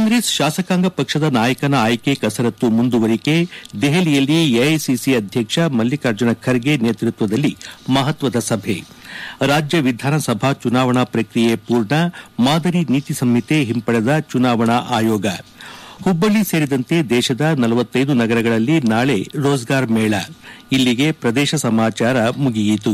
ಕಾಂಗ್ರೆಸ್ ಶಾಸಕಾಂಗ ಪಕ್ಷದ ನಾಯಕನ ಆಯ್ಕೆ ಕಸರತ್ತು ಮುಂದುವರಿಕೆ ದೆಹಲಿಯಲ್ಲಿ ಎಐಸಿಸಿ ಅಧ್ಯಕ್ಷ ಮಲ್ಲಿಕಾರ್ಜುನ ಖರ್ಗೆ ನೇತೃತ್ವದಲ್ಲಿ ಮಹತ್ವದ ಸಭೆ ರಾಜ್ಯ ವಿಧಾನಸಭಾ ಚುನಾವಣಾ ಪ್ರಕ್ರಿಯೆ ಪೂರ್ಣ ಮಾದರಿ ನೀತಿ ಸಂಹಿತೆ ಹಿಂಪಡೆದ ಚುನಾವಣಾ ಆಯೋಗ ಹುಬ್ಬಳ್ಳಿ ಸೇರಿದಂತೆ ದೇಶದ ನಲವತ್ತೈದು ನಗರಗಳಲ್ಲಿ ನಾಳೆ ರೋಜ್ಗಾರ್ ಮೇಳ ಇಲ್ಲಿಗೆ ಪ್ರದೇಶ ಸಮಾಚಾರ ಮುಗಿಯಿತು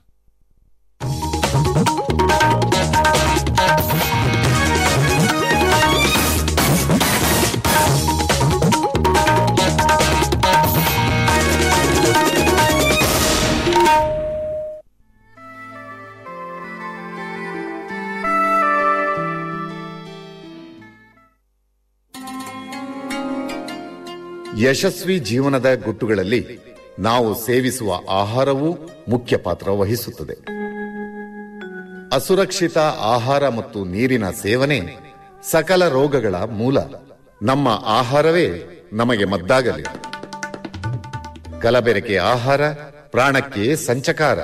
ಯಶಸ್ವಿ ಜೀವನದ ಗುಟ್ಟುಗಳಲ್ಲಿ ನಾವು ಸೇವಿಸುವ ಆಹಾರವೂ ಮುಖ್ಯ ಪಾತ್ರ ವಹಿಸುತ್ತದೆ ಅಸುರಕ್ಷಿತ ಆಹಾರ ಮತ್ತು ನೀರಿನ ಸೇವನೆ ಸಕಲ ರೋಗಗಳ ಮೂಲ ನಮ್ಮ ಆಹಾರವೇ ನಮಗೆ ಮದ್ದಾಗಲಿ ಕಲಬೆರಕೆ ಆಹಾರ ಪ್ರಾಣಕ್ಕೆ ಸಂಚಕಾರ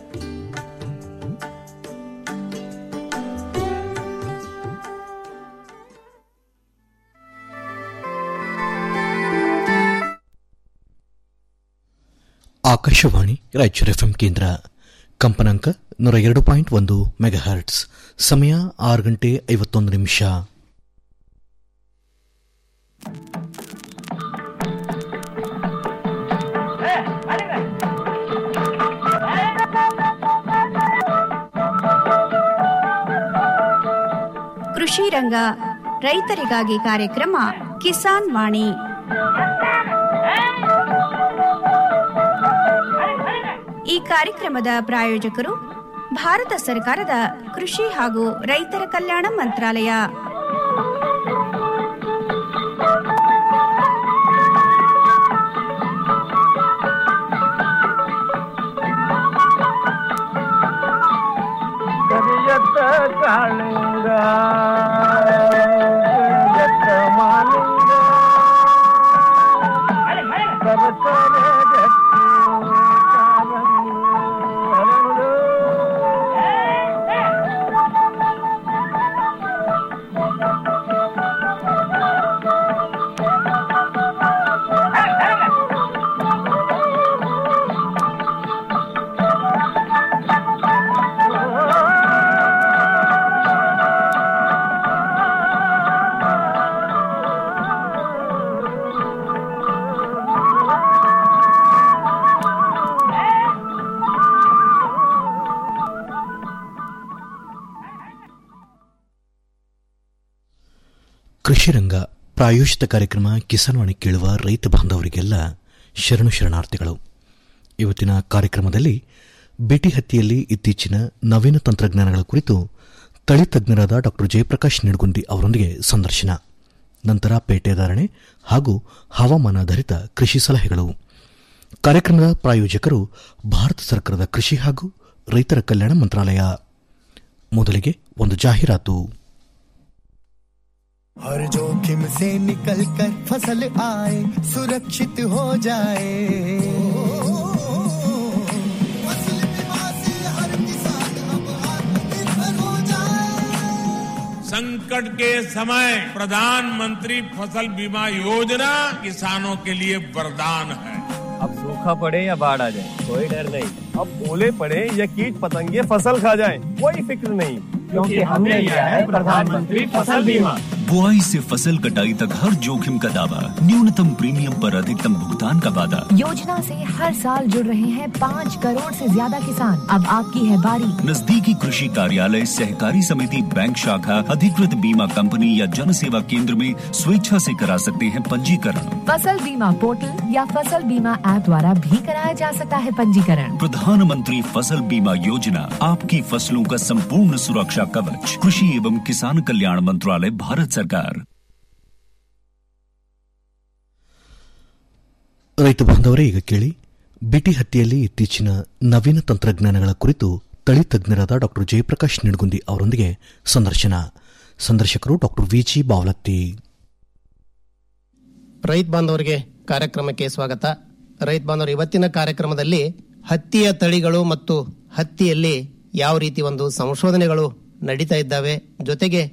ಆಕಾಶವಾಣಿ ರಾಯಚೂರು ಎಫ್ಎಂ ಕೇಂದ್ರ ಕಂಪನಾಂಕ ನೂರ ಎರಡು ಪಾಯಿಂಟ್ ಒಂದು ಮೆಗಾಹರ್ಟ್ಸ್ ಸಮಯ ಆರು ಗಂಟೆ ಐವತ್ತೊಂದು ನಿಮಿಷ ಕೃಷಿ ರಂಗ ರೈತರಿಗಾಗಿ ಕಾರ್ಯಕ್ರಮ ಕಿಸಾನ್ ವಾಣಿ ಈ ಕಾರ್ಯಕ್ರಮದ ಪ್ರಾಯೋಜಕರು ಭಾರತ ಸರ್ಕಾರದ ಕೃಷಿ ಹಾಗೂ ರೈತರ ಕಲ್ಯಾಣ ಮಂತ್ರಾಲಯ ಕರಿಯತ್ತ ಕಾಳಿಂಗ ಕರಿಯತ್ತ ಮಾಲಿಂಗ ಸರಸರ ಗಟ್ಟಿ ಕಾಲಂಗಿ ಹರಳು. ಕೃಷಿ ರಂಗ ಪ್ರಾಯೋಜಿತ ಕಾರ್ಯಕ್ರಮ ಕಿಸಾನ್ವಾಣಿ ಕೇಳುವ ರೈತ ಬಾಂಧವರಿಗೆಲ್ಲ ಶರಣು ಶರಣಾರ್ಥಿಗಳು ಇವತ್ತಿನ ಕಾರ್ಯಕ್ರಮದಲ್ಲಿ ಬಿಟಿ ಹತ್ತಿಯಲ್ಲಿ ಇತ್ತೀಚಿನ ನವೀನ ತಂತ್ರಜ್ಞಾನಗಳ ಕುರಿತು ತಳಿ ತಜ್ಞರಾದ ಡಾ ಜಯಪ್ರಕಾಶ್ ನಿಡ್ಗುಂದಿ ಅವರೊಂದಿಗೆ ಸಂದರ್ಶನ ನಂತರ ಪೇಟೆದಾರಣೆ ಹಾಗೂ ಹವಾಮಾನಾಧಾರಿತ ಕೃಷಿ ಸಲಹೆಗಳು ಕಾರ್ಯಕ್ರಮದ ಪ್ರಾಯೋಜಕರು ಭಾರತ ಸರ್ಕಾರದ ಕೃಷಿ ಹಾಗೂ ರೈತರ ಕಲ್ಯಾಣ ಮಂತ್ರಾಲಯ ಮೊದಲಿಗೆ ಒಂದು ಜಾಹೀರಾತು हर जोखिम से निकल कर फसल आए सुरक्षित हो जाए फसल बीमा से हर किसान अब आत्मनिर्भर हो जाए संकट के समय प्रधानमंत्री फसल बीमा योजना किसानों के लिए वरदान है अब सूखा पड़े या बाढ़ आ जाए कोई डर नहीं अब ओले पड़े या कीट पतंगे फसल खा जाए कोई फिक्र नहीं क्योंकि हमने लिया है प्रधानमंत्री फसल बीमा बुआई से फसल कटाई तक हर जोखिम का दावा न्यूनतम प्रीमियम पर अधिकतम भुगतान का वादा योजना से हर साल जुड़ रहे हैं पाँच करोड़ से ज्यादा किसान अब आपकी है बारी नजदीकी कृषि कार्यालय सहकारी समिति बैंक शाखा अधिकृत बीमा कंपनी या जन सेवा केंद्र में स्वेच्छा से करा सकते हैं पंजीकरण फसल बीमा पोर्टल या फसल बीमा ऐप द्वारा भी कराया जा सकता है पंजीकरण प्रधानमंत्री फसल बीमा योजना आपकी फसलों का संपूर्ण सुरक्षा कवच कृषि एवं किसान कल्याण मंत्रालय भारत सरकार ರೈತ ಬಾಂಧವರೇ ಈಗ ಕೇಳಿ ಬಿಟಿ ಹತ್ತಿಯಲ್ಲಿ ಇತ್ತೀಚಿನ ನವೀನ ತಂತ್ರಜ್ಞಾನಗಳ ಕುರಿತು ತಳಿ ತಜ್ಞರಾದ ಡಾ ಜಯಪ್ರಕಾಶ್ ನಿಡ್ಗುಂದಿ ಅವರೊಂದಿಗೆ ಸಂದರ್ಶನ ಸಂದರ್ಶಕರು ಡಾ ವಿಜಿ ಬಾವಲತ್ತಿ ರೈತ ಬಾಂಧವರಿಗೆ ಕಾರ್ಯಕ್ರಮಕ್ಕೆ ಸ್ವಾಗತ ರೈತ ಬಾಂಧವರು ಇವತ್ತಿನ ಕಾರ್ಯಕ್ರಮದಲ್ಲಿ ಹತ್ತಿಯ ತಳಿಗಳು ಮತ್ತು ಹತ್ತಿಯಲ್ಲಿ ಯಾವ ರೀತಿ ಒಂದು ಸಂಶೋಧನೆಗಳು ನಡೀತಾ ಇದ್ದಾವೆ ಜೊತೆಗೆ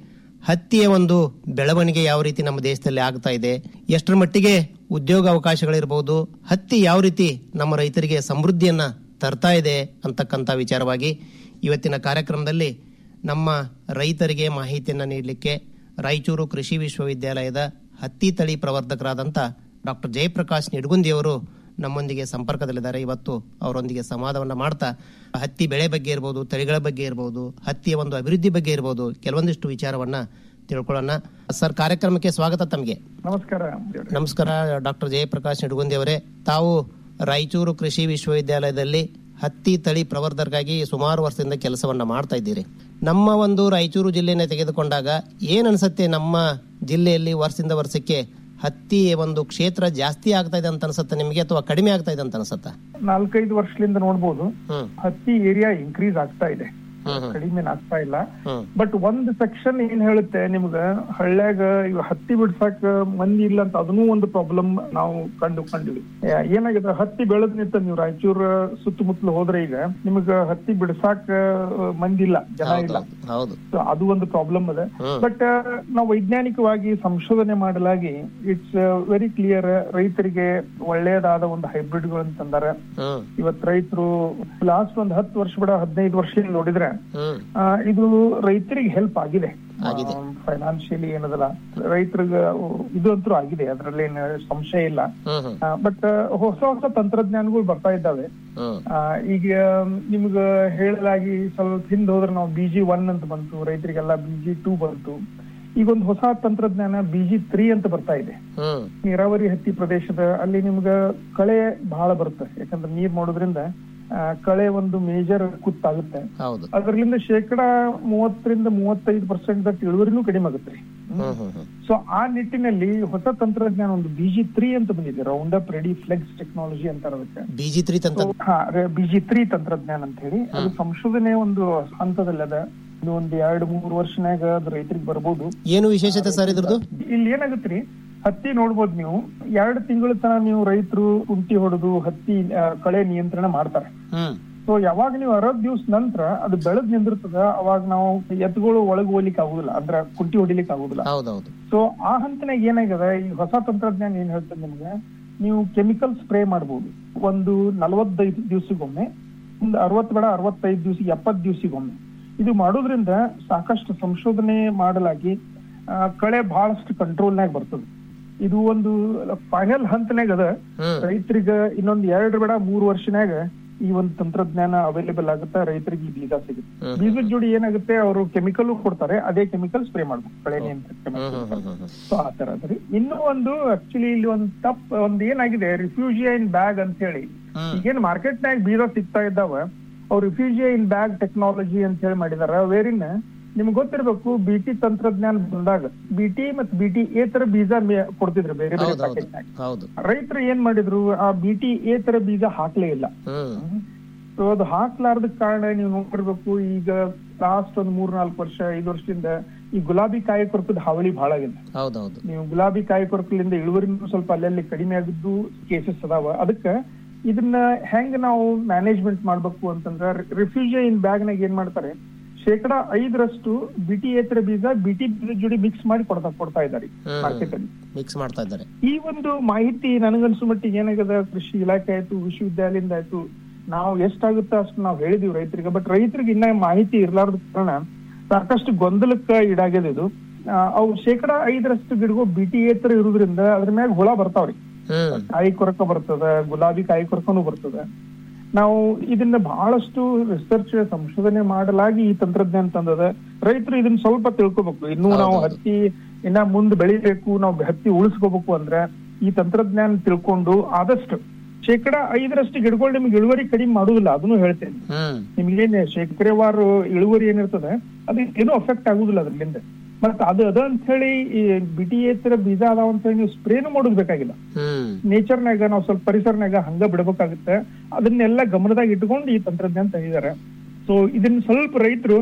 ಹತ್ತಿಯ ಒಂದು ಬೆಳವಣಿಗೆ ಯಾವ ರೀತಿ ನಮ್ಮ ದೇಶದಲ್ಲಿ ಆಗ್ತಾ ಇದೆ ಎಷ್ಟರ ಮಟ್ಟಿಗೆ ಉದ್ಯೋಗ ಅವಕಾಶಗಳಿರಬಹುದು ಹತ್ತಿ ಯಾವ ರೀತಿ ನಮ್ಮ ರೈತರಿಗೆ ಸಮೃದ್ಧಿಯನ್ನ ತರ್ತಾ ಇದೆ ಅಂತಕ್ಕಂಥ ವಿಚಾರವಾಗಿ ಇವತ್ತಿನ ಕಾರ್ಯಕ್ರಮದಲ್ಲಿ ನಮ್ಮ ರೈತರಿಗೆ ಮಾಹಿತಿಯನ್ನ ನೀಡಲಿಕ್ಕೆ ರಾಯಚೂರು ಕೃಷಿ ವಿಶ್ವವಿದ್ಯಾಲಯದ ಹತ್ತಿ ತಳಿ ಪ್ರವರ್ಧಕರಾದಂಥ ಡಾಕ್ಟರ್ ಜಯಪ್ರಕಾಶ್ ನಿಡ್ಗುಂದಿ ಅವರು ನಮ್ಮೊಂದಿಗೆ ಸಂಪರ್ಕದಲ್ಲಿದ್ದಾರೆ ಇವತ್ತು ಅವರೊಂದಿಗೆ ಸಂವಾದವನ್ನ ಮಾಡ್ತಾ ಹತ್ತಿ ಬೆಳೆ ಬಗ್ಗೆ ಇರಬಹುದು ತಳಿಗಳ ಬಗ್ಗೆ ಇರಬಹುದು ಹತ್ತಿಯ ಒಂದು ಅಭಿವೃದ್ಧಿ ಬಗ್ಗೆ ಇರಬಹುದು ಕೆಲವೊಂದಿಷ್ಟು ವಿಚಾರವನ್ನ ತಿಳ್ಕೊಳ್ಳೋಣ ಸರ್ ಕಾರ್ಯಕ್ರಮಕ್ಕೆ ಸ್ವಾಗತ ತಮಗೆ ನಮಸ್ಕಾರ ನಮಸ್ಕಾರ ಡಾಕ್ಟರ್ ಜಯಪ್ರಕಾಶ್ ನಿಡ್ಗುಂದಿ ಅವರೇ ತಾವು ರಾಯಚೂರು ಕೃಷಿ ವಿಶ್ವವಿದ್ಯಾಲಯದಲ್ಲಿ ಹತ್ತಿ ತಳಿ ಪ್ರವರ್ಧಕರಾಗಿ ಸುಮಾರು ವರ್ಷದಿಂದ ಕೆಲಸವನ್ನ ಮಾಡ್ತಾ ಇದ್ದೀರಿ ನಮ್ಮ ಒಂದು ರಾಯಚೂರು ಜಿಲ್ಲೆನ ತೆಗೆದುಕೊಂಡಾಗ ಏನ್ ಅನ್ಸತ್ತೆ ನಮ್ಮ ಜಿಲ್ಲೆಯಲ್ಲಿ ವರ್ಷದಿಂದ ವರ್ಷಕ್ಕೆ ಹತ್ತಿ ಒಂದು ಕ್ಷೇತ್ರ ಜಾಸ್ತಿ ಆಗ್ತಾ ಇದೆ ಅಂತ ಅನ್ಸುತ್ತೆ ನಿಮಗೆ ಅಥವಾ ಕಡಿಮೆ ಆಗ್ತಾ ಇದೆ ಅಂತ ಅನ್ಸುತ್ತಾ ನಾಲ್ಕೈದು ವರ್ಷದಿಂದ ನೋಡ್ಬೋದು ಹ್ಮ್ ಹತ್ತಿ ಏರಿಯಾ ಇನ್ಕ್ರೀಸ್ ಆಗ್ತಾ ಇದೆ ಹ್ಮ್ ಹ್ಮ್ ಕಡಿಮೆ ಆಗ್ತಾ ಇಲ್ಲ ಹ್ಮ್ ಬಟ್ ಒಂದ್ ಸೆಕ್ಷನ್ ಏನ್ ಹೇಳುತ್ತೆ ನಿಮ್ಗ ಹಳ್ಳ್ಯಾಗ ಇವ್ ಹತ್ತಿ ಬಿಡ್ಸಾಕ ಮಂದಿ ಇಲ್ಲ ಅಂತ ಅದನ್ನೂ ಒಂದು ಪ್ರಾಬ್ಲಮ್ ನಾವು ಕಂಡು ಕಂಡಿವಿ ಯಾ- ಏನಾಗಿದೆ ಹತ್ತಿ ಬೆಳೆದ್ ನಿಂತ ನೀವು ರಾಯಚೂರ್ ಸುತ್ತಮುತ್ತಲು ಹೋದ್ರೆ ಈಗ ನಿಮ್ಗ ಹತ್ತಿ ಬಿಡ್ಸಾಕ ಆ, ಮಂದಿ ಇಲ್ಲ ಜನ ಇಲ್ಲ ಹೌದು So ಅದು ಒಂದು ಪ್ರಾಬ್ಲಮ್ ಅದ ಹ್ಮ್. ಬಟ್ ನಾವು ವೈಜ್ಞಾನಿಕವಾಗಿ ಸಂಶೋಧನೆ ಮಾಡಲಾಗಿ ಇಟ್ಸ್ ವೆರಿ ಕ್ಲಿಯರ್ ರೈತರಿಗೆ ಒಳ್ಳೆಯದಾದ ಒಂದು ಹೈಬ್ರಿಡ್ಗಳು ತಂದಾರ ಹ್ಮ್ ಇವತ್ ರೈತರು ಲಾಸ್ಟ್ ಒಂದ್ ಹತ್ತು ವರ್ಷ ಬಿಡ ಹದಿನೈದು ವರ್ಷದಿಂದ ನೋಡಿದ್ರೆ ಹ್ಮ್ ಆ, ಇದು ರೈತರಿಗೆ ಹೆಲ್ಪ್ ಆಗಿದೆ ಆಗಿದೆ. ಫೈನಾನ್ಷಿಯಲಿ ಏನದಲ್ಲ ರೈತರಿಗೆ ಇದು ಅಂತೂ ಆಗಿದೆ ಅದ್ರಲ್ಲಿ ಸಂಶಯ ಇಲ್ಲ ಹ್ಮ್ ಹ್ಮ್ ಬಟ್ ಹೊಸ ಹೊಸ ತಂತ್ರಜ್ಞಾನಗಳು ಬರ್ತಾ ಇದ್ದಾವೆ ಹ್ಮ್ ಆ, ಈಗ ನಿಮ್ಗ ಹೇಳಲಾಗಿ ಸ್ವಲ್ಪ ಹಿಂದ್ ಹೋದ್ರೆ ನಾವು ಬಿಜಿ ಒನ್ ಅಂತ ಬಂತು ರೈತರಿಗೆಲ್ಲ ಬಿಜಿ ಟೂ ಬಂತು ಈಗ ಒಂದು ಹೊಸ ತಂತ್ರಜ್ಞಾನ ಬಿಜಿ ತ್ರೀ ಅಂತ ಬರ್ತಾ ಇದೆ ಹ್ಮ್ ನೀರಾವರಿ ಹತ್ತಿ ಪ್ರದೇಶದ ಅಲ್ಲಿ ನಿಮ್ಗ ಕಳೆ ಬಹಳ ಬರುತ್ತೆ ಯಾಕಂದ್ರೆ ನೀರ್ ಮಾಡೋದ್ರಿಂದ ಆ, ಕಳೆ ಒಂದು ಮೇಜರ್ ಕುತ್ತಾಗುತ್ತೆ ಹೌದು ಅದರಿಂದ ಶೇಕಡ ಮೂವತ್ತರಿಂದ ಮೂವತ್ತೈದು ಪರ್ಸೆಂಟ್ ದಟ್ ಇಳುವರಿನೂ ಕಡಿಮೆ ಆಗುತ್ತೆ ರೀ ಹ್ಮ್ ಹ್ಮ್ ಹ್ಮ್ ಸೊ ಆ ನಿಟ್ಟಿನಲ್ಲಿ ಹೊಸ ತಂತ್ರಜ್ಞಾನ ಒಂದು ಬಿಜಿ ತ್ರೀ ಅಂತ ಬಂದಿದೆ round up ready flex technology ಅಂತಾರೆ ಅದಕ್ಕೆ ಬಿಜಿ ತ್ರೀ ತಂತ್ರ ಬಿಜಿ ತ್ರೀ ತಂತ್ರಜ್ಞಾನ ಅಂತ ಹೇಳಿ ಅದು ಸಂಶೋಧನೆ ಒಂದು ಹಂತದಲ್ಲಿ ಅದ ಇದು ಒಂದು ಎರಡು ಮೂರು ವರ್ಷನಾಗ ಅದು ರೈತರಿಗೆ ಬರ್ಬೋದು ಏನು ವಿಶೇಷತೆ ಸರ್ ಇದ್ರದ್ದು ಇಲ್ಲಿ ಏನಾಗತ್ರಿ ಹತ್ತಿ ನೋಡ್ಬೋದು ನೀವು ಎರಡು ತಿಂಗಳ ತನ ನೀವು ರೈತರು ಕುಂಟಿ ಹೊಡೆದು ಹತ್ತಿ ಆ, ಕಳೆ ನಿಯಂತ್ರಣ ಮಾಡ್ತಾರೆ ಹ್ಮ್ ಸೊ ಯಾವಾಗ ನೀವು ಅರವತ್ ದಿವ್ಸ ನಂತರ ಅದು ಬೆಳೆದ್ ನಿಂದಿರ್ತದ ಅವಾಗ ನಾವು ಎತ್ತುಗಳು ಒಳಗ್ ಹೋಗ್ಲಿಕ್ಕೆ ಆಗುದಿಲ್ಲ ಅಂದ್ರ ಕುಂಟಿ ಹೊಡಿಲಿಕ್ಕೆ ಆಗುದಿಲ್ಲ ಹೌದೌದು ಸೊ ಆ ಹಂತನಾಗ ಏನಾಗದ ಈ ಹೊಸ ತಂತ್ರಜ್ಞಾನ ಏನ್ ಹೇಳ್ತದೆ ನಿಮ್ಗೆ ನೀವು ಕೆಮಿಕಲ್ ಸ್ಪ್ರೇ ಮಾಡ್ಬೋದು ಒಂದು ನಲವತ್ತೈದು ದಿವ್ಸಕ್ಕೊಮ್ಮೆ ಒಂದು ಅರವತ್ ಬೇಡ ಅರವತ್ತೈದು ದಿವ್ಸ ಎಪ್ಪತ್ ದಿವ್ಸಕ್ಕೊಮ್ಮೆ ಇದು ಮಾಡೋದ್ರಿಂದ ಸಾಕಷ್ಟು ಸಂಶೋಧನೆ ಮಾಡಲಾಗಿ ಆ, ಕಳೆ ಬಹಳಷ್ಟು ಕಂಟ್ರೋಲ್ನಾಗ ಬರ್ತದೆ ಇದು ಒಂದು ಫೈನಲ್ ಹಂತನಾಗ ಅದ ಹ್ಮ್ ರೈತರಿಗ ಇನ್ನೊಂದ್ ಎರಡ್ ಬೇಡ ಮೂರು ವರ್ಷನಾಗ ಈ ಒಂದು ತಂತ್ರಜ್ಞಾನ ಅವೈಲೇಬಲ್ ಆಗುತ್ತೆ ರೈತರಿಗೆ ಈ ಬೀಜ ಸಿಗುತ್ತೆ ಹ್ಮ್. ಬೀಜದ ಜೋಡಿ ಏನಾಗುತ್ತೆ ಅವರು ಕೆಮಿಕಲ್ ಕೊಡ್ತಾರೆ ಅದೇ ಕೆಮಿಕಲ್ ಸ್ಪ್ರೇ ಮಾಡ್ಬೇಕು ಕಳೆ ನಿಯಂತ್ರಣ ಹ್ಮ್ ಹ್ಮ್ chemical. ಹ್ಮ್ ಹ್ಮ್ ಸೊ ಆ ತರ ಅದ್ರಿ ಇನ್ನೂ ಒಂದು ಆಕ್ಚುಲಿ ಇಲ್ಲಿ ಒಂದು ತಪ್ಪ ಒಂದ್ ಏನಾಗಿದೆ ರಿಫ್ಯೂಜಿಯಾ ಇನ್ ಬ್ಯಾಗ್ ಅಂತ ಹೇಳಿ ಹ್ಮ್. ಈಗೇನ್ ಮಾರ್ಕೆಟ್ ನಾಗ ಬೀಜ ಸಿಗ್ತಾ ಇದ್ದಾವ ಅವ್ರು ರಿಫ್ಯೂಜಿಯಾ ಇನ್ ಬ್ಯಾಗ್ ಟೆಕ್ನಾಲಜಿ ಅಂತ ಹೇಳಿ ಮಾಡಿದಾರ ವೇರಿನ ನಿಮ್ಗೆ ಗೊತ್ತಿರ್ಬೇಕು ಬಿಟಿ ತಂತ್ರಜ್ಞಾನ ಬಂದಾಗ ಬಿಟಿ ಮತ್ ಬಿಟಿ ಎ ತರ ಬೀಜ ಮೇ- ಕೊಡ್ತಿದ್ರು ಬೇರೆ ಬೇರೆ ಹೌದೌದು ಪ್ಯಾಕೆಟ್ ನಾಗ ಹೌದು ರೈತರು ಏನ್ ಮಾಡಿದ್ರು ಆ ಬಿಟಿ ಎ ತರ ಬೀಜ ಹಾಕ್ಲೇ ಇಲ್ಲ ಹ್ಮ್ ಸೊ ಅದು ಹಾಕ್ಲಾರ್ದ ಕಾರಣ ನೀವು ನೋಡಿರ್ಬೇಕು ಈಗ ಲಾಸ್ಟ್ ಒಂದ್ ಮೂರ್ ನಾಲ್ಕು ವರ್ಷ ಐದು ವರ್ಷದಿಂದ ಈ ಗುಲಾಬಿ ಕಾಯಿ ಕೊರಕದ ಹಾವಳಿ ಬಹಳ ಆಗಿದೆ ಹೌದೌದು ನೀವು ಗುಲಾಬಿ ಕಾಯಿ ಕೊರಕಲಿಂದ ಇಳುವರಿನೂ ಸ್ವಲ್ಪ ಅಲ್ಲಲ್ಲಿ ಕಡಿಮೆ ಆಗಿದ್ದು ಕೇಸಸ್ ಅದಾವ ಅದಕ್ಕ ಇದನ್ನ ಹೆಂಗ್ ನಾವು ಮ್ಯಾನೇಜ್ಮೆಂಟ್ ಮಾಡ್ಬೇಕು ಅಂತಂದ್ರ ರಿಫ್ಯೂಜಿಯಾ ಇನ್ ಬ್ಯಾಗ್ ನಾಗ ಏನ್ ಮಾಡ್ತಾರೆ ಶೇಕಡ ಐದರಷ್ಟು ಬಿಟಿ ಏತರ ಬೀಜ ಬಿಟಿ ಬೀಜ ಜೋಡಿ ಮಿಕ್ಸ್ ಮಾಡಿ ಕೊಡ್ತಾ ಕೊಡ್ತಾ ಇದ್ದಾರೆ ಹ್ಮ್. ಮಾರ್ಕೆಟ್ ಅಲ್ಲಿ ಮಿಕ್ಸ್ ಮಾಡ್ತಾ ಇದ್ದಾರೆ ಈ ಒಂದು ಮಾಹಿತಿ ನನಗನ್ಸು ಮಟ್ಟಿಗೆ ಏನಾಗದ ಕೃಷಿ ಇಲಾಖೆ ಆಯ್ತು ವಿಶ್ವವಿದ್ಯಾಲಯದಿಂದ ಆಯ್ತು ನಾವು ಎಷ್ಟಾಗುತ್ತೋ ಅಷ್ಟು ನಾವು ಹೇಳಿದೀವಿ ರೈತರಿಗೆ ಬಟ್ ರೈತರಿಗೆ ಇನ್ನ ಮಾಹಿತಿ ಇರ್ಲಾರ್ದ ಕಾರಣ ಸಾಕಷ್ಟು ಗೊಂದಲಕ್ಕ ಈಡಾಗ್ಯದ ಇದು ಆ, ಅವು ಶೇಕಡ ಐದರಷ್ಟು ಗಿಡಗಳು ಬಿಟಿ ಏತರ ಇರುವುದರಿಂದ ಅದ್ರ ಮ್ಯಾಗ ಹುಳ ಬರ್ತಾವ್ರಿ ಹ್ಮ್ ಕಾಯಿ ಕೊರಕ ಬರ್ತದ ಗುಲಾಬಿ ಕಾಯಿ ಕೊರಕನು ಬರ್ತದ ನಾವು ಇದನ್ನ ಬಹಳಷ್ಟು ರಿಸರ್ಚ್ ಸಂಶೋಧನೆ ಮಾಡಲಾಗಿ ಈ ತಂತ್ರಜ್ಞಾನ ತಂದದ ರೈತರು ಇದನ್ನ ಸ್ವಲ್ಪ ತಿಳ್ಕೊಬೇಕು ಇನ್ನು ನಾವು ಹೌದೌದು. ಹತ್ತಿ ಇನ್ನ ಮುಂದೆ ಬೆಳಿಬೇಕು ನಾವು ಹತ್ತಿ ಉಳಿಸ್ಕೋಬೇಕು ಅಂದ್ರೆ ಈ ತಂತ್ರಜ್ಞಾನ ತಿಳ್ಕೊಂಡು ಆದಷ್ಟು ಶೇಕಡ ಐದರಷ್ಟು ಗಿಡಗಳು ನಿಮ್ಗೆ ಇಳುವರಿ ಕಡಿಮೆ ಮಾಡುದಿಲ್ಲ ಅದನ್ನು ಹೇಳ್ತೇನೆ ಹ್ಮ್ ನಿಮ್ಗೇನ್ ಶೇಕಡವಾರು ಇಳುವರಿ ಏನಿರ್ತದೆ ಅದು ಏನೂ ಅಫೆಕ್ಟ್ ಆಗುದಿಲ್ಲ ಅದ್ರಲ್ಲಿಂದ ಮತ್ತ ಅದು ಅದ ಅಂತ ಹೇಳಿ ಈ ಬಿಟಿ ತರ ಬೀಜ ಅದಾವ ಅಂತ ಹೇಳಿ ನೀವು ಸ್ಪ್ರೇನು ಮಾಡೋದ್ ಬೇಕಾಗಿಲ್ಲ ಹ್ಮ್ ನೇಚರ್ನಾಗ ನಾವು ಸ್ವಲ್ಪ ಪರಿಸರನಾಗ ಹಂಗ ಬಿಡಬೇಕಾಗುತ್ತೆ ಅದನ್ನೆಲ್ಲ ಗಮನದಾಗ ಇಟ್ಕೊಂಡು ಈ ತಂತ್ರಜ್ಞಾನ ತಂದಿದ್ದಾರೆ ಸೊ ಇದನ್ನ ಸ್ವಲ್ಪ ರೈತರು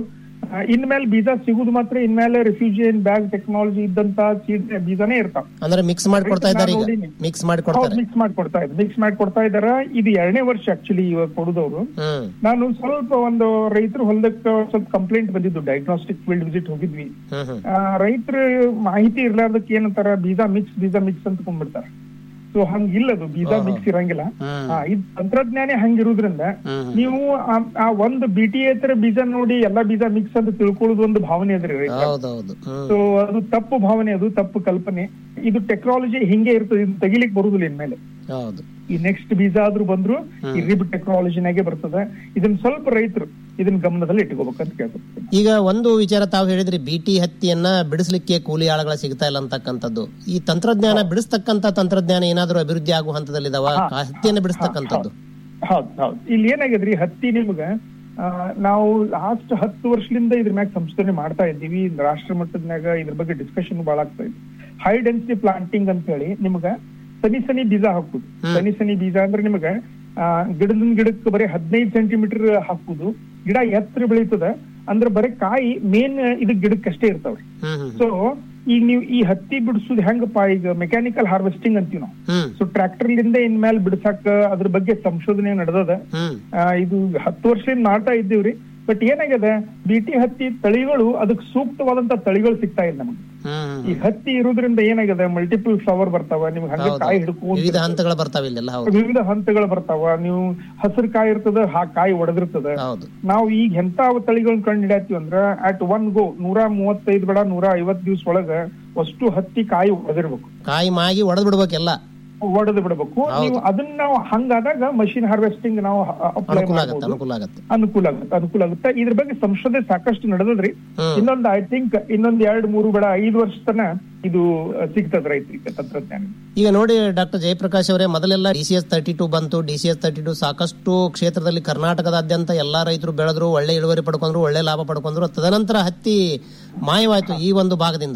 ಆ, ಇನ್ಮೇಲೆ ಬೀಜ ಸಿಗುದು ಮಾತ್ರ ಇನ್ಮೇಲೆ ರಿಫ್ಯೂಜಿಯನ್ ಬ್ಯಾಗ್ ಟೆಕ್ನಾಲಜಿ ಇದ್ದಂತ ಸೀಡ್ ಬೀಜನೇ ಇರ್ತಾವ ಅಂದ್ರೆ ಮಿಕ್ಸ್ ಮಾಡಿ ಕೊಡ್ತಾ ಇದ್ದಾರೆ ಈಗ ನೋಡೀನಿ. ಮಿಕ್ಸ್ ಮಾಡಿ ಕೊಡ್ತಾರೆ ಮಿಕ್ಸ್ ಮಾಡಿ ಕೊಡ್ತಾ ಇದ್ದಾರೆ ಮಿಕ್ಸ್ ಮಾಡಿ ಕೊಡ್ತಾ ಇದಾರ ಇದು ಎರಡನೇ ವರ್ಷ ಆಕ್ಚುಲಿ ಇವಾಗ ಕೊಡುದವ್ರು ಹ್ಮ್ ನಾನು ಸ್ವಲ್ಪ ಒಂದು ರೈತರು ಹೊಲದಕ್ಕ ಸ್ವಲ್ಪ ಕಂಪ್ಲೇಂಟ್ ಬಂದಿದ್ದು ಡಯಾಗ್ನೋಸ್ಟಿಕ್ ಫೀಲ್ಡ್ ವಿಸಿಟ್ ಹೋಗಿದ್ವಿ ಹ್ಮ್ ಹ್ಮ್ ರೈತರ ಮಾಹಿತಿ ಇರ್ಲಾರ್ದಕ್ಕೆ ಏನಂತಾರ ಬೀಜ ಮಿಕ್ಸ್ ಬೀಜ ಮಿಕ್ಸ್ ಅಂತ ಕೊಂಡ್ಬಿಡ್ತಾರ ಸೊ ಹಂಗಿಲ್ಲ ಅದು ಬೀಜ ಮಿಕ್ಸ್ ಇರಂಗಿಲ್ಲ ಆ, ಇದ್ ತಂತ್ರಜ್ಞಾನ ಹಂಗಿರುದ್ರಿಂದ ನೀವು ಆ- ಆ ಒಂದು ಬಿ ಟಿ ತರ ಬೀಜ ನೋಡಿ ಎಲ್ಲಾ ಬೀಜ ಮಿಕ್ಸ್ ಅಂತ ತಿಳ್ಕೊಳ್ಳೋದು ಒಂದು ಭಾವನೆ ಅದ್ರಿ ರೈತರ ಹೌದೌದು ಹ್ಮ್ ಸೊ ಅದು ತಪ್ಪು ಭಾವನೆ ಅದು ತಪ್ಪು ಕಲ್ಪನೆ ಇದು ಟೆಕ್ನಾಲಜಿ ಹಿಂಗೆ ಇರ್ತದೆ ಇದು ತೆಗಿಲಿಕ್ ಬರುದಿಲ್ಲ ಇನ್ಮೇಲೆ ಹೌದು ಈ ನೆಕ್ಸ್ಟ್ ಬೀಜ ಆದ್ರೂ ಬಂದ್ರು ಈ ರಿಬ್ ಟೆಕ್ನಾಲಜಿನಾಗೆ ಬರ್ತದೆ ಇದನ್ನ ಸ್ವಲ್ಪ ರೈತರು ಇದನ್ನ ಗಮನದಲ್ಲಿ ಇಟ್ಕೋಬೇಕಂತ ಕೇಳ್ಕೊತೀನಿ ಈಗ ಒಂದು ವಿಚಾರ ತಾವು ಹೇಳಿದ್ರಿ ಬಿಟಿ ಹತ್ತಿಯನ್ನ ಬಿಡಿಸ್ಲಿಕ್ಕೆ ಕೂಲಿ ಆಳುಗಳ ಸಿಗ್ತಾ ಇಲ್ಲ ಅಂತಕ್ಕಂಥದ್ದು ಈ ತಂತ್ರಜ್ಞಾನ ಬಿಡಿಸ್ತಕ್ಕಂತ ತಂತ್ರಜ್ಞಾನ ಏನಾದರೂ ಅಭಿವೃದ್ಧಿ ಆಗುವ ಹಂತದಲ್ಲಿದಾವ ಆ ಹತ್ತಿಯನ್ನ ಬಿಡಿಸ್ತಕ್ಕಂಥದ್ದು ಹೌದ್ ಹೌದ್ ಇಲ್ಲಿ ಏನಾಗ್ಯದ್ರಿ ಹತ್ತಿ ನಿಮ್ಗ ಆ, ನಾವು ಲಾಸ್ಟ್ ಹತ್ತು ವರ್ಷದಿಂದ ಇದ್ರ ಮ್ಯಾಗ ಸಂಶೋಧನೆ ಮಾಡ್ತಾ ಇದ್ದೀವಿ ರಾಷ್ಟ್ರ ಮಟ್ಟದ್ನಾಗ ಇದ್ರ ಬಗ್ಗೆ ಡಿಸ್ಕಷನ್ ಬಹಳ ಆಗ್ತಾ ಇದೆ ಹೈ ಡೆನ್ಸಿಟಿ ಪ್ಲಾಂಟಿಂಗ್ ಅಂತ ಹೇಳಿ ನಿಮ್ಗ ಸನಿ ಸನಿ ಬೀಜ ಹಾಕುದು ಸನಿ ಸನಿ ಬೀಜ ಅಂದ್ರೆ ನಿಮ್ಗ ಆ, ಗಿಡದಿಂದ ಗಿಡಕ್ಕೆ ಬರೀ ಹದಿನೈದು ಸೆಂಟಿಮೀಟರ್ ಹಾಕುದು ಗಿಡ ಎತ್ತರ ಬೆಳೀತದ ಅಂದ್ರೆ ಬರೀ ಕಾಯಿ ಮೇನ್ ಇದು ಗಿಡಕ್ಕಷ್ಟೇ ಇರ್ತಾವ್ರಿ ಸೊ ಈಗ ನೀವು ಈ ಹತ್ತಿ ಬಿಡಿಸೋದು ಹೆಂಗಪ್ಪ ಈಗ ಮೆಕ್ಯಾನಿಕಲ್ ಹಾರ್ವೆಸ್ಟಿಂಗ್ ಅಂತೀವಿ ನಾವು ಹ್ಮ್ ಸೊ ಟ್ರ್ಯಾಕ್ಟರ್ ಲಿಂದ ಇನ್ಮೇಲೆ ಬಿಡ್ಸಾಕ ಅದ್ರ ಬಗ್ಗೆ ಸಂಶೋಧನೆ ನಡೆದದ ಹ್ಮ್ ಆ, ಇದು ಹತ್ತು ವರ್ಷದಿಂದ ಮಾಡ್ತಾ ಇದ್ದೀವ್ರಿ ಬಟ್ ಏನಾಗ್ಯದ ಬಿಟಿ ಹತ್ತಿ ತಳಿಗಳು ಅದಕ್ಕೆ ಸೂಕ್ತವಾದಂತ ತಳಿಗಳು ಸಿಗ್ತಾ ಇಲ್ಲ ನಮಗೆ ಹ್ಮ್ ಈ ಹತ್ತಿ ಇರೋದ್ರಿಂದ ಏನಾಗ್ಯದ ಮಲ್ಟಿಪಲ್ ಫ್ಲವರ್ ಬರ್ತಾವ ನಿಮ್ಗೆ ಹಂಗೆ ಹೌದು. ಕಾಯಿ ವಿವಿಧ ಹಿಡ್ಕೊಂಡು ಹಂತಗಳು ಬರ್ತಾವ ಇಲ್ಲೆಲ್ಲ ಹೌದು ವಿವಿಧ ಹಂತಗಳು ಬರ್ತಾವ ನೀವು ಹಸಿರು ಕಾಯಿ ಇರ್ತದ ಆ ಕಾಯಿ ಒಡೆದಿರ್ತದ ಹೌದು ನಾವು ಈಗ ಎಂತ ತಳಿಗಳನ್ನ ಕಂಡು ಹಿಡಿಯತ್ತೀವಿ ಅಂದ್ರ ಅಟ್ ಒನ್ ಗೋ ನೂರ ಮೂವತ್ತೈದು ಬೇಡ ನೂರ ಐವತ್ ದಿವ್ಸ ಒಳಗ ಅಷ್ಟು ಹತ್ತಿ ಕಾಯಿ ಒಡೆದಿರ್ಬೇಕು ಕಾಯಿ ಮಾಗಿ ಒಡೆದ್ ಬಿಡ್ಬೇಕೆಲ್ಲ ಒಡೆದು ಬಿಡ್ಬೇಕು ನೀವು ಅದನ್ನ ನಾವು ಹಂಗಾದಾಗ ಮಷಿನ್ ಹಾರ್ವೆಸ್ಟಿಂಗ್ ನಾವು ಅಪ್ಲೈ ಅನುಕೂಲ ಆಗತ್ತೆ ಮಾಡಬಹುದು ಅನುಕೂಲ ಆಗತ್ತೆ ಅನುಕೂಲ ಆಗುತ್ತೆ ಅನುಕೂಲ ಆಗುತ್ತೆ ಇದ್ರ ಬಗ್ಗೆ ಸಂಶೋಧನೆ ಸಾಕಷ್ಟು ನಡೆದದ್ರಿ ಹ್ಮ್. ಇನ್ನೊಂದು ಐ ಥಿಂಕ್ ಇನ್ನೊಂದ್ ಎರಡ್ ಮೂರು ಬೇಡ ಐದು ವರ್ಷ ತನ ಇದು ಅಹ್, ಸಿಗ್ತದ ರೈತರಿಗೆ ತಂತ್ರಜ್ಞಾನ ಈಗ ನೋಡಿ ಡಾಕ್ಟರ್ ಜಯಪ್ರಕಾಶ್ ಅವರೇ ಮೊದಲೆಲ್ಲ D C S thirty two ಬಂತು D C S thirty two ಸಾಕಷ್ಟು ಕ್ಷೇತ್ರದಲ್ಲಿ ಕರ್ನಾಟಕದಾದ್ಯಂತ ಎಲ್ಲಾ ರೈತರು ಬೆಳೆದ್ರು ಒಳ್ಳೆ ಇಳುವರಿ ಪಡ್ಕೊಂಡ್ರು ಒಳ್ಳೆ ಲಾಭ ಪಡ್ಕೊಂಡ್ರು ತದನಂತರ ಹತ್ತಿ ಮಾಯವಾಯ್ತು ಈ ಒಂದು ಭಾಗದಿಂದ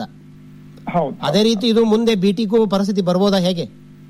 ಹೌದು ಅದೇ ರೀತಿ ಇದು ಮುಂದೆ ಬಿಟಿಗೂ ಪರಿಸ್ಥಿತಿ ಬರ್ಬೋದಾ ಹೇಗೆ